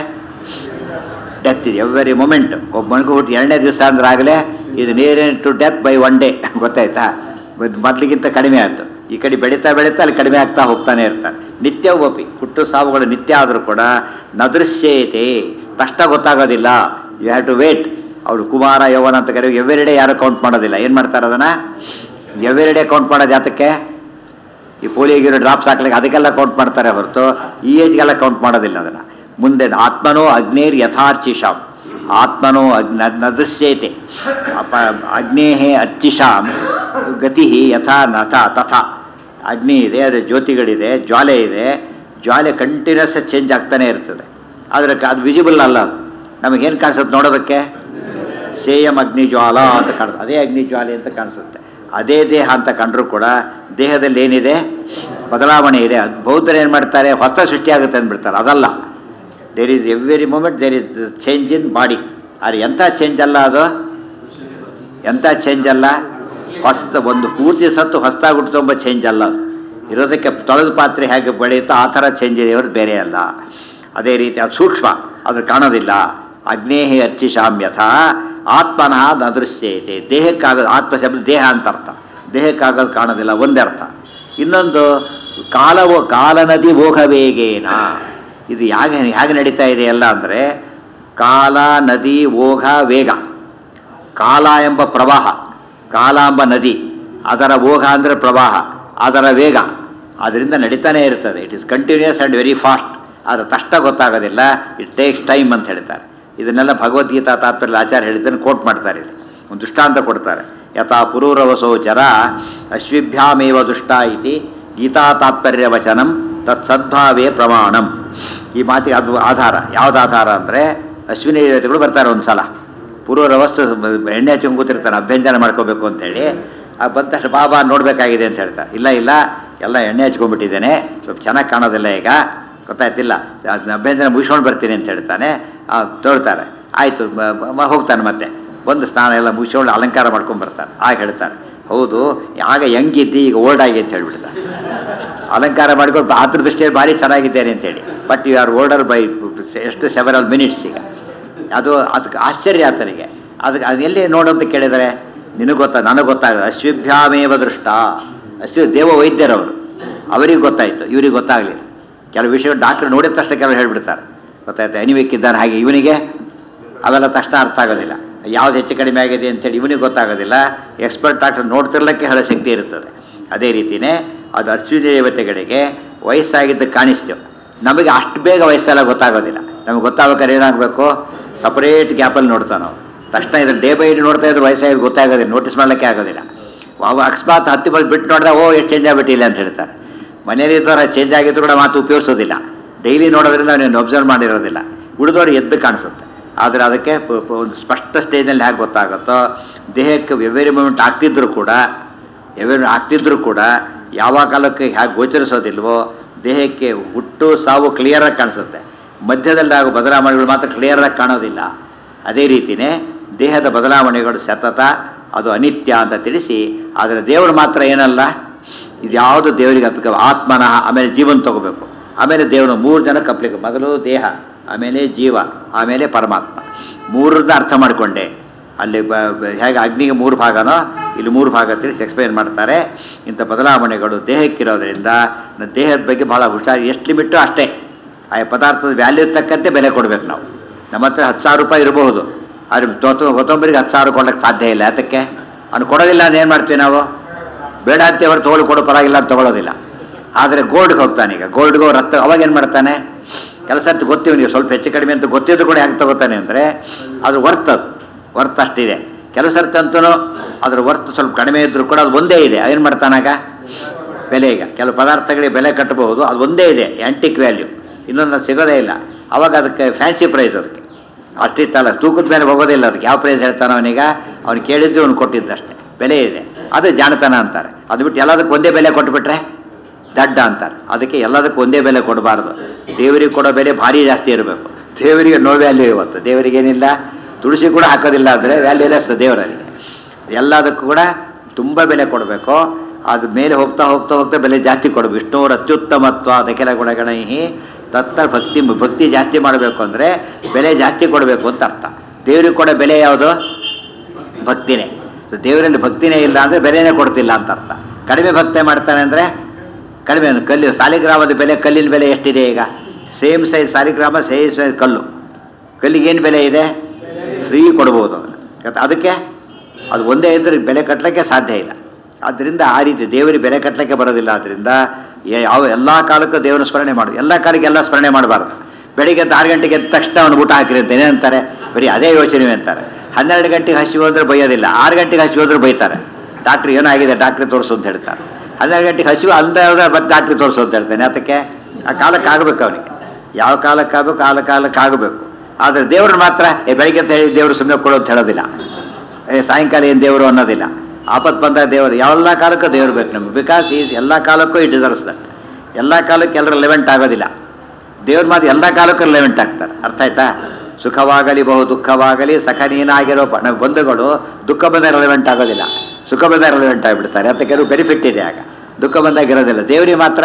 ಡೆತ್ ಇದೆ ಎವ್ರಿ ಮೊಮೆಂಟ್ ಒಬ್ಬ ಮನುಷ್ಯ ಹುಟ್ಟು ಎರಡನೇ ದಿವಸ ಅಂದ್ರೆ ಆಗಲೇ ಇದು near to death by one day ಗೊತ್ತಾಯ್ತಾ ಮೊದ್- ಮೊದ್ಲಿಗಿಂತ ಕಡಿಮೆ ಆಯಿತು ಈ ಕಡೆ ಬೆಳೀತಾ ಬೆಳೀತಾ ಅಲ್ಲಿ ಕಡಿಮೆ ಆಗ್ತಾ ಹೋಗ್ತಾನೆ ಇರ್ತಾನೆ ನಿತ್ಯವಪಿ ಹುಟ್ಟು ಸಾವುಗಳು ನಿತ್ಯ ಆದರೂ ಕೂಡ ನದೃಶ್ಯತೆ ತಕ್ಷಣ ಗೊತ್ತಾಗೋದಿಲ್ಲ ಯು ಹ್ಯಾವ್ ಟು ವೇಟ್ ಅವರು ಕುಮಾರ ಯೌವನ ಅಂತ ಕರೆಯುವ ಎವ್ರಿಡೇ ಯಾರು ಕೌಂಟ್ ಮಾಡೋದಿಲ್ಲ ಏನು ಮಾಡ್ತಾರೆ ಅದನ್ನು ಎವ್ರಿಡೇ ಕೌಂಟ್ ಮಾಡೋದು ಯಾತಕ್ಕೆ ಈ ಪೋಲಿಯೋಗಿರೋ ಡ್ರಾಪ್ಸ್ ಹಾಕ್ಲಿಕ್ಕೆ ಅದಕ್ಕೆಲ್ಲ ಕೌಂಟ್ ಮಾಡ್ತಾರೆ ಹೊರತು ಈ ಏಜ್ಗೆಲ್ಲ ಕೌಂಟ್ ಮಾಡೋದಿಲ್ಲ ಅದನ್ನು ಮುಂದೆ ಆತ್ಮನೋ ಅಗ್ನೇರ್ ಯಥಾರ್ಚಿಷಾಂ ಆತ್ಮನೋ ಅಗ್ನ ನದೃಶ್ಯತೆ ಅಪ ಅಗ್ನೇಹೇ ಅರ್ಚಿಷಾಂ ಗತಿ ಯಥಾ ನಥ ತಥಾ ಅಗ್ನಿ ಇದೆ ಅದು ಜ್ಯೋತಿಗಳಿದೆ ಜ್ವಾಲೆ ಇದೆ ಜ್ವಾಲೆ ಕಂಟಿನ್ಯೂಸ್ ಚೇಂಜ್ ಆಗ್ತಾನೆ ಇರ್ತದೆ ಆದರೆ ಅದು ವಿಸಿಬಲ್ ಅಲ್ಲ ಅದು ನಮಗೇನು ಕಾಣಿಸುತ್ತೆ ನೋಡೋದಕ್ಕೆ ಸೇಯಂ ಅಗ್ನಿ ಜ್ವಾಲ ಅಂತ ಕಾಣುತ್ತೆ ಅದೇ ಅಗ್ನಿ ಜ್ವಾಲೆ ಅಂತ ಕಾಣಿಸುತ್ತೆ ಅದೇ ದೇಹ ಅಂತ ಕಂಡ್ರೂ ಕೂಡ ದೇಹದಲ್ಲಿ ಏನಿದೆ ಬದಲಾವಣೆ ಇದೆ ಅದು ಬೌದ್ಧರು ಏನು ಮಾಡ್ತಾರೆ ಹೊಸ ಸೃಷ್ಟಿಯಾಗುತ್ತೆ ಅಂದ್ಬಿಡ್ತಾರೆ ಅದಲ್ಲ there is every moment there is change in body ಆದರೆ ಎಂಥ ಚೇಂಜ್ ಅಲ್ಲ ಅದು ಎಂಥ ಚೇಂಜ್ ಅಲ್ಲ ಹೊಸ ಒಂದು ಪೂರ್ತಿ ಸತ್ತು ಹೊಸದಾಗಿ ಹುಟ್ಟುತ್ತೊಂಬ ಚೇಂಜ್ ಅಲ್ಲ ಅದು ಇರೋದಕ್ಕೆ ತೊಳೆದ ಪಾತ್ರೆ ಹೇಗೆ ಬೆಳೆಯುತ್ತೋ ಆ ಥರ ಚೇಂಜ್ ಇದೆ ಹೊರತು ಬೇರೆ ಅಲ್ಲ ಅದೇ ರೀತಿ ಅದು ಸೂಕ್ಷ್ಮ ಅದು ಕಾಣೋದಿಲ್ಲ ಅಗ್ನೇಹಿ ಅರ್ಚಿಷಾಮ್ಯಥ ಆತ್ಮನಃ ನದೃಶ್ಯತೆ ದೇಹಕ್ಕಾಗೋದು ಆತ್ಮ ಶಬ್ದ ದೇಹ ಅಂತ ಅರ್ಥ ದೇಹಕ್ಕಾಗೋದು ಕಾಣೋದಿಲ್ಲ ಒಂದೇ ಅರ್ಥ ಇನ್ನೊಂದು ಕಾಲವೋ ಕಾಲನದಿ ಓಘವೇಗೇನ ಇದು ಹೇಗೆ ಹೇಗೆ ನಡೀತಾ ಇದೆ ಎಲ್ಲ ಅಂದರೆ ಕಾಲ ನದಿ ಓಘ ವೇಗ ಕಾಲ ಎಂಬ ಪ್ರವಾಹ ಕಾಲ ಎಂಬ ನದಿ ಅದರ ಓಘ ಅಂದರೆ ಪ್ರವಾಹ ಅದರ ವೇಗ ಅದರಿಂದ ನಡೀತಾನೆ ಇರ್ತದೆ it is continuous and very fast ಆದರೆ ತಷ್ಟ ಗೊತ್ತಾಗೋದಿಲ್ಲ ಇಟ್ ಟೇಕ್ಸ್ ಟೈಮ್ ಅಂತ ಹೇಳ್ತಾರೆ ಇದನ್ನೆಲ್ಲ ಭಗವದ್ಗೀತಾ ತಾತ್ಪರ್ಯ ಆಚಾರ್ಯ ಹೇಳಿದ್ದನ್ನು ಕೋಟ್ ಮಾಡ್ತಾರೆ ಇಲ್ಲಿ ಒಂದು ದೃಷ್ಟಾಂತ ಕೊಡ್ತಾರೆ ಯಥಾ ಪುರೂರವಸೋ ಜರ ಅಶ್ವಿಭ್ಯಾಮೇವ ದುಷ್ಟ ಇತಿ ಗೀತಾ ತಾತ್ಪರ್ಯ ವಚನಂ ತತ್ ಸದ್ಭಾವೇ ಪ್ರಮಾಣಂ ಈ ಮಾತಿಗೆ ಅದು ಆಧಾರ ಯಾವ್ದು ಆಧಾರ ಅಂದರೆ ಅಶ್ವಿನಿ ದೇವತೆಗಳು ಬರ್ತಾರೆ ಒಂದು ಸಲ ಪೂರ್ವರವಸ್ಸ ಎಣ್ಣೆ ಹಚ್ಕೊಂಡು ಕೂತಿರ್ತಾನೆ ಅಭ್ಯಂಜನ ಮಾಡ್ಕೋಬೇಕು ಅಂತೇಳಿ ಆ ಬಂದ ತಕ್ಷಣ ಬಾಬಾ ನೋಡಬೇಕಾಗಿದೆ ಅಂತ ಹೇಳ್ತಾರೆ ಇಲ್ಲ ಇಲ್ಲ ಎಲ್ಲ ಎಣ್ಣೆ ಹಚ್ಕೊಂಡ್ಬಿಟ್ಟಿದ್ದೇನೆ ಸ್ವಲ್ಪ ಚೆನ್ನಾಗಿ ಕಾಣೋದಿಲ್ಲ ಈಗ ಗೊತ್ತಾಯ್ತಿಲ್ಲ ಅದನ್ನ ಅಭ್ಯಂಜನ ಮುಗಿಸ್ಕೊಂಡು ಬರ್ತೀನಿ ಅಂತ ಹೇಳ್ತಾನೆ ಆ, ತೋಳ್ತಾರೆ ಆಯಿತು ಹೋಗ್ತಾನೆ ಮತ್ತೆ ಬಂದು ಸ್ನಾನ ಎಲ್ಲ ಮುಗಿಸ್ಕೊಂಡು ಅಲಂಕಾರ ಮಾಡ್ಕೊಂಡು ಬರ್ತಾನೆ ಆಗ ಹೇಳ್ತಾನೆ ಹೌದು ಆಗ ಹೆಂಗಿದ್ದಿ ಈಗ ಓಲ್ಡ್ ಆಗಿ ಅಂತ ಹೇಳ್ಬಿಡ್ತಾನೆ ಅಲಂಕಾರ ಮಾಡಿಕೊಂಡು ಆದ್ರ ದೃಷ್ಟಿಯಲ್ಲಿ ಭಾರಿ ಚೆನ್ನಾಗಿದ್ದೇನೆ ಅಂತೇಳಿ but you are older by ಎಷ್ಟು ಸೆವೆರಲ್ ಮಿನಿಟ್ಸ್ ಈಗ ಅದು ಅದಕ್ಕೆ ಆಶ್ಚರ್ಯ ಆತನಿಗೆ ಅದಕ್ಕೆ ಅದು ಎಲ್ಲಿ ನೋಡು ಅಂತ ಕೇಳಿದರೆ ನಿನಗೆ ಗೊತ್ತಾ ನನಗೆ ಗೊತ್ತಾಗಲ್ಲ ಅಶ್ವಿಭ್ಯಾಮೇವ ದೃಷ್ಟ ಅಶ್ವಿ ದೇವ ವೈದ್ಯರವರು ಅವರಿಗೆ ಗೊತ್ತಾಯಿತು ಇವ್ರಿಗೆ ಗೊತ್ತಾಗಲಿಲ್ಲ ಕೆಲವು ವಿಷಯ ಡಾಕ್ಟ್ರ್ ನೋಡಿದ ತಕ್ಷಣ ಕೆಲವರು ಹೇಳ್ಬಿಡ್ತಾರೆ ಗೊತ್ತಾಯ್ತು ಅನಿವಿಕ್ಕಿದ್ದಾನೆ ಹಾಗೆ ಇವನಿಗೆ ಅವೆಲ್ಲ ತಕ್ಷಣ ಅರ್ಥ ಆಗೋದಿಲ್ಲ ಯಾವ್ದು ಹೆಚ್ಚು ಕಡಿಮೆ ಆಗಿದೆ ಅಂತೇಳಿ ಇವನಿಗೆ ಗೊತ್ತಾಗೋದಿಲ್ಲ ಎಕ್ಸ್ಪರ್ಟ್ ಡಾಕ್ಟರ್ ನೋಡ್ತಿರ್ಲಿಕ್ಕೆ ಹೇಳೋ ಶಕ್ತಿ ಇರ್ತದೆ ಅದೇ ರೀತಿಯೇ ಅದು ಅಶ್ವಿನಿ ದೇವತೆಗಳಿಗೆ ವಯಸ್ಸಾಗಿದ್ದು ಕಾಣಿಸ್ತು ನಮಗೆ ಅಷ್ಟು ಬೇಗ ವಯಸ್ಸೆಲ್ಲ ಗೊತ್ತಾಗೋದಿಲ್ಲ ನಮಗೆ ಗೊತ್ತಾಗ್ಬೇಕಾದ್ರೆ ಏನಾಗಬೇಕು ಸಪರೇಟ್ ಗ್ಯಾಪಲ್ಲಿ ನೋಡ್ತಾವೆ ನಾವು ತಕ್ಷಣ ಇದ್ರ ಡೇ ಬೈ ಡೇ ನೋಡ್ತಾ ಇದ್ರೆ ವಯಸ್ಸಾಗಿ ಗೊತ್ತಾಗೋದಿಲ್ಲ ನೋಟಿಸ್ ಮಾಡಲಿಕ್ಕೆ ಆಗೋದಿಲ್ಲ ಅವ ಅಕಸ್ಮಾತ್ ಹತ್ತು ಬಲ್ ಬಿಟ್ಟು ನೋಡಿದ್ರೆ ಓ ಎಷ್ಟು ಚೇಂಜ್ ಆಗ್ಬಿಟ್ಟಿಲ್ಲ ಅಂತ ಹೇಳ್ತಾರೆ ಮನೇಲಿ ಇದ್ದವ್ರು ಚೇಂಜ್ ಆಗಿದ್ರು ಕೂಡ ಮಾತು ಉಪಯೋಗಿಸೋದಿಲ್ಲ ಡೈಲಿ ನೋಡೋದ್ರಿಂದ ಅವನೇನು ಅಬ್ಸರ್ವ್ ಮಾಡಿರೋದಿಲ್ಲ ಉಳಿದವ್ರು ಎದ್ದು ಕಾಣಿಸುತ್ತೆ ಆದರೆ ಅದಕ್ಕೆ ಪ- ಪ- ಒಂದು ಸ್ಪಷ್ಟ ಸ್ಟೇಜ್ನಲ್ಲಿ ಹೇಗೆ ಗೊತ್ತಾಗುತ್ತೋ ದೇಹಕ್ಕೆ ಎವ್ರಿ ಮೂಮೆಂಟ್ ಆಗ್ತಿದ್ರು ಕೂಡ ಎವ್ರಿ ಆಗ್ತಿದ್ರು ಕೂಡ ಯಾವ ಕಾಲಕ್ಕೆ ಹೇಗೆ ಗೋಚರಿಸೋದಿಲ್ವೋ ದೇಹಕ್ಕೆ ಹುಟ್ಟು ಸಾವು ಕ್ಲಿಯರಾಗಿ ಕಾಣಿಸುತ್ತೆ ಮಧ್ಯದಲ್ಲಿ ಆಗೋ ಬದಲಾವಣೆಗಳು ಮಾತ್ರ ಕ್ಲಿಯರಾಗಿ ಕಾಣೋದಿಲ್ಲ ಅದೇ ರೀತಿಯೇ ದೇಹದ ಬದಲಾವಣೆಗಳು ಸತತ ಅದು ಅನಿತ್ಯ ಅಂತ ತಿಳಿಸಿ ಆದರೆ ದೇವರು ಮಾತ್ರ ಏನಲ್ಲ ಇದ್ಯಾವುದು ದೇವರಿಗೆ ಅಪ್ಲಿಕ ಆತ್ಮನಃ ಆಮೇಲೆ ಜೀವನ ತಗೋಬೇಕು ಆಮೇಲೆ ದೇವರು ಮೂರು ಜನ ಅಪ್ಲಿಕ ಮೊದಲು ದೇಹ ಆಮೇಲೆ ಜೀವ ಆಮೇಲೆ ಪರಮಾತ್ಮ ಮೂರನ್ನ ಅರ್ಥ ಮಾಡಿಕೊಂಡೆ ಅಲ್ಲಿ ಬ ಬ- ಹೇಗೆ ಅಗ್ನಿಗೆ ಮೂರು ಭಾಗನೋ ಇಲ್ಲಿ ಮೂರು ಭಾಗ ತಿಳಿಸಿ ಎಕ್ಸ್ಪ್ಲೈನ್ ಮಾಡ್ತಾರೆ ಇಂಥ ಬದಲಾವಣೆಗಳು ದೇಹಕ್ಕಿರೋದ್ರಿಂದ ನ- ದೇಹದ ಬಗ್ಗೆ ಭಾಳ ಹುಷಾರು ಎಷ್ಟು ಲಿಮಿಟ್ಟು ಅಷ್ಟೇ ಆ ಪದಾರ್ಥದ ವ್ಯಾಲ್ಯೂ ತಕ್ಕಂತೆ ಬೆಲೆ ಕೊಡಬೇಕು ನಾವು ನಮ್ಮ ಹತ್ರ ಹತ್ತು ಸಾವಿರ ರೂಪಾಯಿ ಇರಬಹುದು ಆದರೆ ತೊತ್ತು ಹೊತ್ತೊಬ್ಬರಿಗೆ ಹತ್ತು ಸಾವಿರ ಕೊಡೋಕ್ಕೆ ಸಾಧ್ಯ ಇಲ್ಲ ಯಾತಕ್ಕೆ ಅವ್ನು ಕೊಡೋದಿಲ್ಲ ಅಂದ್ರೆ ಏನು ಮಾಡ್ತೀವಿ ನಾವು ಬೇಡ ಅಂತ ಅವ್ರು ತೊಗೊಳ್ಳಿ ಕೊಡೋ ಪರವಾಗಿಲ್ಲ ಅಂತ ತೊಗೊಳೋದಿಲ್ಲ ಆದರೆ ಗೋಲ್ಡ್ಗೆ ಹೋಗ್ತಾನೆ ಈಗ ಗೋಲ್ಡ್ಗೆ ರಕ್ತ ಅವಾಗ ಏನು ಮಾಡ್ತಾನೆ ಕೆಲಸ ಅಂತ ಗೊತ್ತೀವಿ ನೀವು ಸ್ವಲ್ಪ ಹೆಚ್ಚು ಕಡಿಮೆ ಅಂತ ಗೊತ್ತಿದ್ದು ಕೂಡ ಹೆಂಗೆ ತಗೋತಾನೆ ಅಂದರೆ ಅದು ವರ್ತ್ ಅದು ವರ್ತ್ ಅಷ್ಟಿದೆ ಕೆಲಸ ಅಂತೂ ಅದ್ರ ವರ್ತ್ ಸ್ವಲ್ಪ ಕಡಿಮೆ ಇದ್ದರೂ ಕೂಡ ಅದು ಒಂದೇ ಇದೆ ಏನು ಮಾಡ್ತಾನಾಗ ಬೆಲೆ ಈಗ ಕೆಲವು ಪದಾರ್ಥಗಳಿಗೆ ಬೆಲೆ ಕಟ್ಟಬಹುದು ಅದು ಒಂದೇ ಇದೆ ಆ್ಯಂಟಿಕ್ ವ್ಯಾಲ್ಯೂ ಇನ್ನೊಂದು ಅದು ಸಿಗೋದೇ ಇಲ್ಲ ಅವಾಗ ಅದಕ್ಕೆ ಫ್ಯಾನ್ಸಿ ಪ್ರೈಸ್ ಅದಕ್ಕೆ ಅಷ್ಟಿತ್ತಲ್ಲ ತೂಕದ ಮೇಲೆ ಹೋಗೋದಿಲ್ಲ ಅದಕ್ಕೆ ಯಾವ ಪ್ರೈಸ್ ಹೇಳ್ತಾನೆ ಅವನೀಗ ಅವ್ನು ಕೇಳಿದ್ದು ಅವ್ನು ಕೊಟ್ಟಿದ್ದಷ್ಟೇ ಬೆಲೆ ಇದೆ ಅದು ಜಾಣತನ ಅಂತಾರೆ ಅದು ಬಿಟ್ಟು ಎಲ್ಲದಕ್ಕೆ ಒಂದೇ ಬೆಲೆ ಕೊಟ್ಬಿಟ್ರೆ ದಡ್ಡ ಅಂತಾರೆ ಅದಕ್ಕೆ ಎಲ್ಲದಕ್ಕೂ ಒಂದೇ ಬೆಲೆ ಕೊಡಬಾರ್ದು ದೇವರಿಗೆ ಕೊಡೋ ಬೆಲೆ ಭಾರಿ ಜಾಸ್ತಿ ಇರಬೇಕು ದೇವರಿಗೆ ನೋ ವ್ಯಾಲ್ಯೂ ಇವತ್ತು ದೇವರಿಗೇನಿಲ್ಲ ತುಳಸಿ ಕೂಡ ಹಾಕೋದಿಲ್ಲ ಅಂದರೆ ವ್ಯಾಲ್ಯೂ ಇಲ್ಲ ದೇವರಲ್ಲಿ ಎಲ್ಲದಕ್ಕೂ ಕೂಡ ತುಂಬ ಬೆಲೆ ಕೊಡಬೇಕು ಅದು ಮೇಲೆ ಹೋಗ್ತಾ ಹೋಗ್ತಾ ಹೋಗ್ತಾ ಬೆಲೆ ಜಾಸ್ತಿ ಕೊಡಬೇಕು ವಿಷ್ಣುವರ ಅತ್ಯುತ್ತಮತ್ವ ಅದಕ್ಕೆಲ್ಲ ಗುಣಗಣಿ ತತ್ತ ಭಕ್ತಿ ಭಕ್ತಿ ಜಾಸ್ತಿ ಮಾಡಬೇಕು ಅಂದರೆ ಬೆಲೆ ಜಾಸ್ತಿ ಕೊಡಬೇಕು ಅಂತ ಅರ್ಥ ದೇವರಿಗೆ ಕೊಡೋ ಬೆಲೆ ಯಾವುದು ಭಕ್ತಿನೇ ಸೊ ದೇವರಲ್ಲಿ ಭಕ್ತಿನೇ ಇಲ್ಲ ಅಂದರೆ ಬೆಲೆನೇ ಕೊಡ್ತಿಲ್ಲ ಅಂತ ಅರ್ಥ ಕಡಿಮೆ ಭಕ್ತಿ ಮಾಡ್ತಾನೆ ಅಂದರೆ ಕಡಿಮೆ ಕಲ್ಲು ಸಾಲಿಗ್ರಾಮದ ಬೆಲೆ ಕಲ್ಲಿನ ಬೆಲೆ ಎಷ್ಟಿದೆ ಈಗ ಸೇಮ್ ಸೈಜ್ ಸಾಲಿಗ್ರಾಮ ಸೇಮ್ ಸೈಜ್ ಕಲ್ಲು ಕಲ್ಲಿಗೆ ಏನು ಬೆಲೆ ಇದೆ ಫ್ರೀ ಕೊಡ್ಬೋದು ಅದನ್ನು ಯಾಕೆ ಅದಕ್ಕೆ ಅದು ಒಂದೇ ಇದ್ದರೆ ಬೆಲೆ ಕಟ್ಟಲಿಕ್ಕೆ ಸಾಧ್ಯ ಇಲ್ಲ ಆದ್ದರಿಂದ ಆ ರೀತಿ ದೇವರಿಗೆ ಬೆಲೆ ಕಟ್ಟಲಿಕ್ಕೆ ಬರೋದಿಲ್ಲ ಆದ್ದರಿಂದ ಯ- ಯಾವ ಎಲ್ಲ ಕಾಲಕ್ಕೂ ದೇವರ ಸ್ಮರಣೆ ಮಾಡು ಎಲ್ಲ ಕಾಲಕ್ಕೆ ಎಲ್ಲ ಸ್ಮರಣೆ ಮಾಡಬಾರ್ದು ಬೆಳಿಗ್ಗೆ ಎದ್ದು ಆರು ಗಂಟೆಗೆ ಎದ್ದ ತಕ್ಷಣ ಅವನು ಊಟ ಹಾಕಿರಿ ಅಂತ ಏನಂತಾರೆ ಬರೀ ಅದೇ ಯೋಚನೆ ಅಂತಾರೆ ಹನ್ನೆರಡು ಗಂಟೆಗೆ ಹಸಿವು ಹೋದ್ರೆ ಬೈಯೋದಿಲ್ಲ ಆರು ಗಂಟೆಗೆ ಹಸಿವು ಹೋದ್ರೆ ಬೈತಾರೆ ಡಾಕ್ಟ್ರ್ ಏನಾಗಿದೆ ಡಾಕ್ಟ್ರಿಗೆ ತೋರಿಸು ಅಂತ ಹೇಳ್ತಾರೆ ಹನ್ನೆರಡು ಗಂಟೆಗೆ ಹಸಿವು ಅಂತ ಹೇಳಿದ್ರೆ ಮತ್ತೆ ಡಾಕ್ಟ್ರಿಗೆ ತೋರಿಸು ಅಂತ ಹೇಳ್ತಾನೆ ಅದಕ್ಕೆ ಆ ಕಾಲಕ್ಕೆ ಆಗಬೇಕು ಅವನಿಗೆ ಯಾವ ಕಾಲಕ್ಕಾಗಬೇಕು ಕಾಲ ಕಾಲಕ್ಕೆ ಆಗಬೇಕು ಆದರೆ ದೇವ್ರನ್ನ ಮಾತ್ರ ಏ ಬೆಳಿಗ್ಗೆ ಅಂತ ಹೇಳಿ ದೇವರು ಸುಮ್ಮನೆ ಕೊಡು ಅಂತ ಹೇಳೋದಿಲ್ಲ ಏ ಸಾಯಂಕಾಲ ಏನು ದೇವರು ಅನ್ನೋದಿಲ್ಲ ಆಪತ್ ಬಂದಾಗ ದೇವರು ಎಲ್ಲ ಕಾಲಕ್ಕೂ ದೇವರು ಬೇಕು ನಮಗೆ ಬಿಕಾಸ್ ಈಸ್ ಎಲ್ಲ ಕಾಲಕ್ಕೂ ಇಟ್ ಡಿಸರ್ವ್ಸ್ ದಟ್ ಎಲ್ಲ ಕಾಲಕ್ಕೆ ಎಲ್ಲರೂ ಲೆವೆಂಟ್ ಆಗೋದಿಲ್ಲ ದೇವ್ರ ಮಾತು ಎಲ್ಲ ಕಾಲಕ್ಕೂ ಲೆವೆಂಟ್ ಆಗ್ತಾರೆ ಅರ್ಥ ಆಯ್ತಾ ಸುಖವಾಗಲಿ ಬಹು ದುಃಖವಾಗಲಿ ಸಖ ನೀನಾಗಿರೋ ಪ- ನಮ್ಮ ಬಂಧುಗಳು ದುಃಖ ಬಂದಾಗ ರೆಲೆವೆಂಟ್ ಆಗೋದಿಲ್ಲ ಸುಖ ಬಂದಾಗ ರೆಲೆವೆಂಟ್ ಆಗಿಬಿಡ್ತಾರೆ ಅಂತ ಕೆಲವು ಬೆನಿಫಿಟ್ ಇದೆ ಆಗ ದುಃಖ ಬಂದಾಗ ಇರೋದಿಲ್ಲ ದೇವರಿಗೆ ಮಾತ್ರ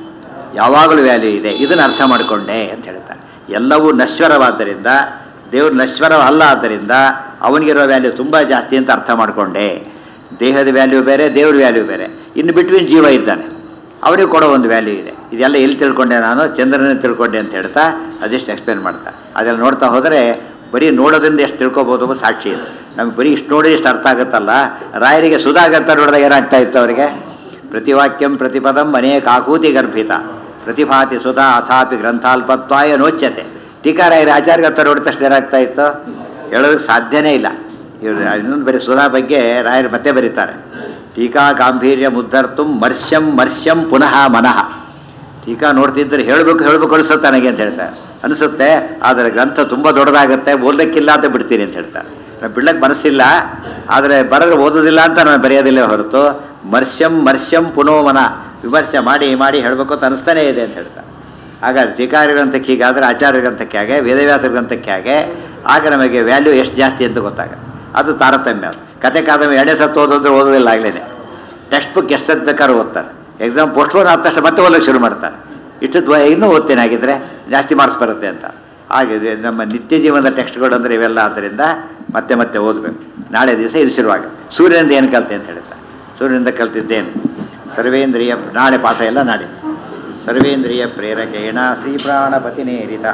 ಯಾವಾಗಲೂ ವ್ಯಾಲ್ಯೂ ಇದೆ ಇದನ್ನು ಅರ್ಥ ಮಾಡಿಕೊಂಡೆ ಅಂತ ಹೇಳ್ತಾರೆ ಎಲ್ಲವೂ ನಶ್ವರವಾದ್ದರಿಂದ ದೇವ್ರು ನಶ್ವರ ಅಲ್ಲ ಆದ್ದರಿಂದ ಅವನಿಗಿರೋ ವ್ಯಾಲ್ಯೂ ತುಂಬ ಜಾಸ್ತಿ ಅಂತ ಅರ್ಥ ಮಾಡಿಕೊಂಡೆ ದೇಹದ ವ್ಯಾಲ್ಯೂ ಬೇರೆ ದೇವ್ರ ವ್ಯಾಲ್ಯೂ ಬೇರೆ ಇನ್ನು ಬಿಟ್ವೀನ್ ಜೀವ ಇದ್ದಾನೆ ಅವನಿಗೆ ಕೊಡೋ ಒಂದು ವ್ಯಾಲ್ಯೂ ಇದೆ ಇದೆಲ್ಲ ಎಲ್ಲಿ ತಿಳ್ಕೊಂಡೆ ನಾನು ಚಂದ್ರನೇ ತಿಳ್ಕೊಂಡೆ ಅಂತ ಹೇಳ್ತಾ ಅದೆಷ್ಟು ಎಕ್ಸ್ಪ್ಲೇನ್ ಮಾಡ್ತಾ ಅದೆಲ್ಲ ನೋಡ್ತಾ ಹೋದರೆ ಬರೀ ನೋಡೋದ್ರಿಂದ ಎಷ್ಟು ತಿಳ್ಕೊಬೋದು ಅನ್ನೋ ಸಾಕ್ಷಿ ಇದೆ ನಮ್ಗೆ ಬರೀ ಇಷ್ಟು ನೋಡಿ ಇಷ್ಟು ಅರ್ಥ ಆಗುತ್ತಲ್ಲ ರಾಯರಿಗೆ ಸುಧಾಗತ್ತ ನೋಡಿದಾಗ ಏನಾಗ್ತಾ ಇತ್ತು ಅವರಿಗೆ ಪ್ರತಿವಾಕ್ಯಂ ಪ್ರತಿಪದಂ ಅನೇಕ ಆಕೂತಿ ಗರ್ಭಿತ ಪ್ರತಿಭಾತಿ ಸುಧಾ ಅಥಾಪಿ ಗ್ರಂಥಾಲ್ಪತ್ವಾಯ ನೋಚ್ಯತೆ ಟೀಕಾರಾಯರ ಆಚಾರ್ಯಗತ್ತ ನೋಡಿದ ತಕ್ಷಣ ಏನಾಗ್ತಾ ಇತ್ತು ಹೇಳೋದಕ್ಕೆ ಸಾಧ್ಯನೇ ಇಲ್ಲ ಇವರು ಇನ್ನೊಂದು ಬರೀ ಸುಧಾ ಬಗ್ಗೆ ರಾಯರು ಮತ್ತೆ ಬರೀತಾರೆ ಟೀಕಾ ಗಾಂಭೀರ್ಯ ಮುದ್ದರ್ತು ಮರ್ಷ್ಯಂ ಮರ್ಷ್ಯಂ ಪುನಃ ಮನಃ ಟೀಕಾ ನೋಡ್ತಿದ್ರೆ ಹೇಳಬೇಕು ಹೇಳಬೇಕು ಅನಿಸುತ್ತೆ ನನಗೆ ಅಂತ ಹೇಳ್ತಾರೆ ಅನಿಸುತ್ತೆ ಆದರೆ ಗ್ರಂಥ ತುಂಬ ದೊಡ್ಡದಾಗುತ್ತೆ ಓದಕ್ಕಿಲ್ಲ ಅಂತ ಬಿಡ್ತೀನಿ ಅಂತ ಹೇಳ್ತಾರೆ ನಾನು ಬಿಡ್ಲಕ್ಕೆ ಮನಸ್ಸಿಲ್ಲ ಆದರೆ ಬರೆದ್ರೆ ಓದೋದಿಲ್ಲ ಅಂತ ನಾನು ಬರೆಯೋದಿಲ್ಲ ಹೊರತು ಮರ್ಷ್ಯಂ ಮರ್ಷ್ಯಂ ಪುನೋಮನ ವಿಮರ್ಶೆ ಮಾಡಿ ಮಾಡಿ ಹೇಳಬೇಕು ಅಂತ ಅನಿಸ್ತಾನೇ ಇದೆ ಅಂತ ಹೇಳ್ತಾರೆ ಹಾಗಾದ್ರೆ ಟೀಕಾರಿ ಗ್ರಂಥಕ್ಕೆ ಹೀಗಾದರೆ ಆಚಾರ್ಯ ಗ್ರಂಥಕ್ಕೆ ಹಾಗೆ ವೇದವ್ಯಾಸ ಗ್ರಂಥಕ್ಕೆ ಹಾಗೆ ಆಗ ನಮಗೆ ವ್ಯಾಲ್ಯೂ ಎಷ್ಟು ಜಾಸ್ತಿ ಅಂತ ಗೊತ್ತಾಗುತ್ತೆ ಅದು ತಾರತಮ್ಯ ಅದು ಕತೆ ಕಾದಂಬರಿ ಎರಡನೇ ಸತ್ತು ಓದೋದ್ರೆ ಓದೋದಿಲ್ಲ ಆಗಲೇ ಟೆಕ್ಸ್ಟ್ ಬುಕ್ ಎಷ್ಟು ಸತ್ ಬೇಕಾದ್ರೂ ಓದ್ತಾರೆ ಎಕ್ಸಾಮ್ ಪೋಸ್ಟ್ ಆದ ತಕ್ಷಣ ಮತ್ತೆ ಓದೋಕ್ಕೆ ಶುರು ಮಾಡ್ತಾರೆ ಇಷ್ಟು ದ್ವ ಇನ್ನೂ ಓದ್ತೇನೆ ಹಾಗಿದ್ರೆ ಜಾಸ್ತಿ ಮಾರ್ಕ್ಸ್ ಬರುತ್ತೆ ಅಂತ ಹಾಗೆ ಇದು ನಮ್ಮ ನಿತ್ಯ ಜೀವನದ ಟೆಕ್ಸ್ಟ್ಗಳು ಅಂದರೆ ಇವೆಲ್ಲ ಆದ್ದರಿಂದ ಮತ್ತೆ ಮತ್ತೆ ಓದಬೇಕು ನಾಳೆ ದಿವಸ ಇದು ಶುರುವಾಗ ಸೂರ್ಯನಿಂದ ಏನು ಕಲಿತೆ ಅಂತ ಹೇಳ್ತಾರೆ ಸೂರ್ಯನಿಂದ ಕಲ್ತಿದ್ದೇನು ಸರ್ವೇಂದ್ರಿಯ ನಾಳೆ ಪಾಠ ಎಲ್ಲ ನಾಳೆ ಸರ್ವೇಂದ್ರಿಯ ಪ್ರೇರಕೇಣ ಶ್ರೀಪ್ರಾಣಪತಿನೇರಿತ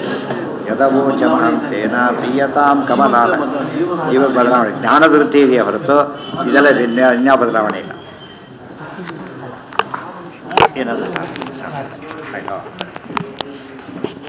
ಯದವೋಚಮಹಂತೇನ ಪ್ರಿಯತಾಂ ಕಮಲಾಲ ಜೀವ ಬದಲಾವಣೆ ಜ್ಞಾನದ ವೃತ್ತಿ ಇದೆಯೇ ಹೊರತು ಇದೆಲ್ಲ ಇನ್ಯಾ ಇನ್ಯಾ ಬದಲಾವಣೆ ಇಲ್ಲ ಏನದು ಆಯ್ತು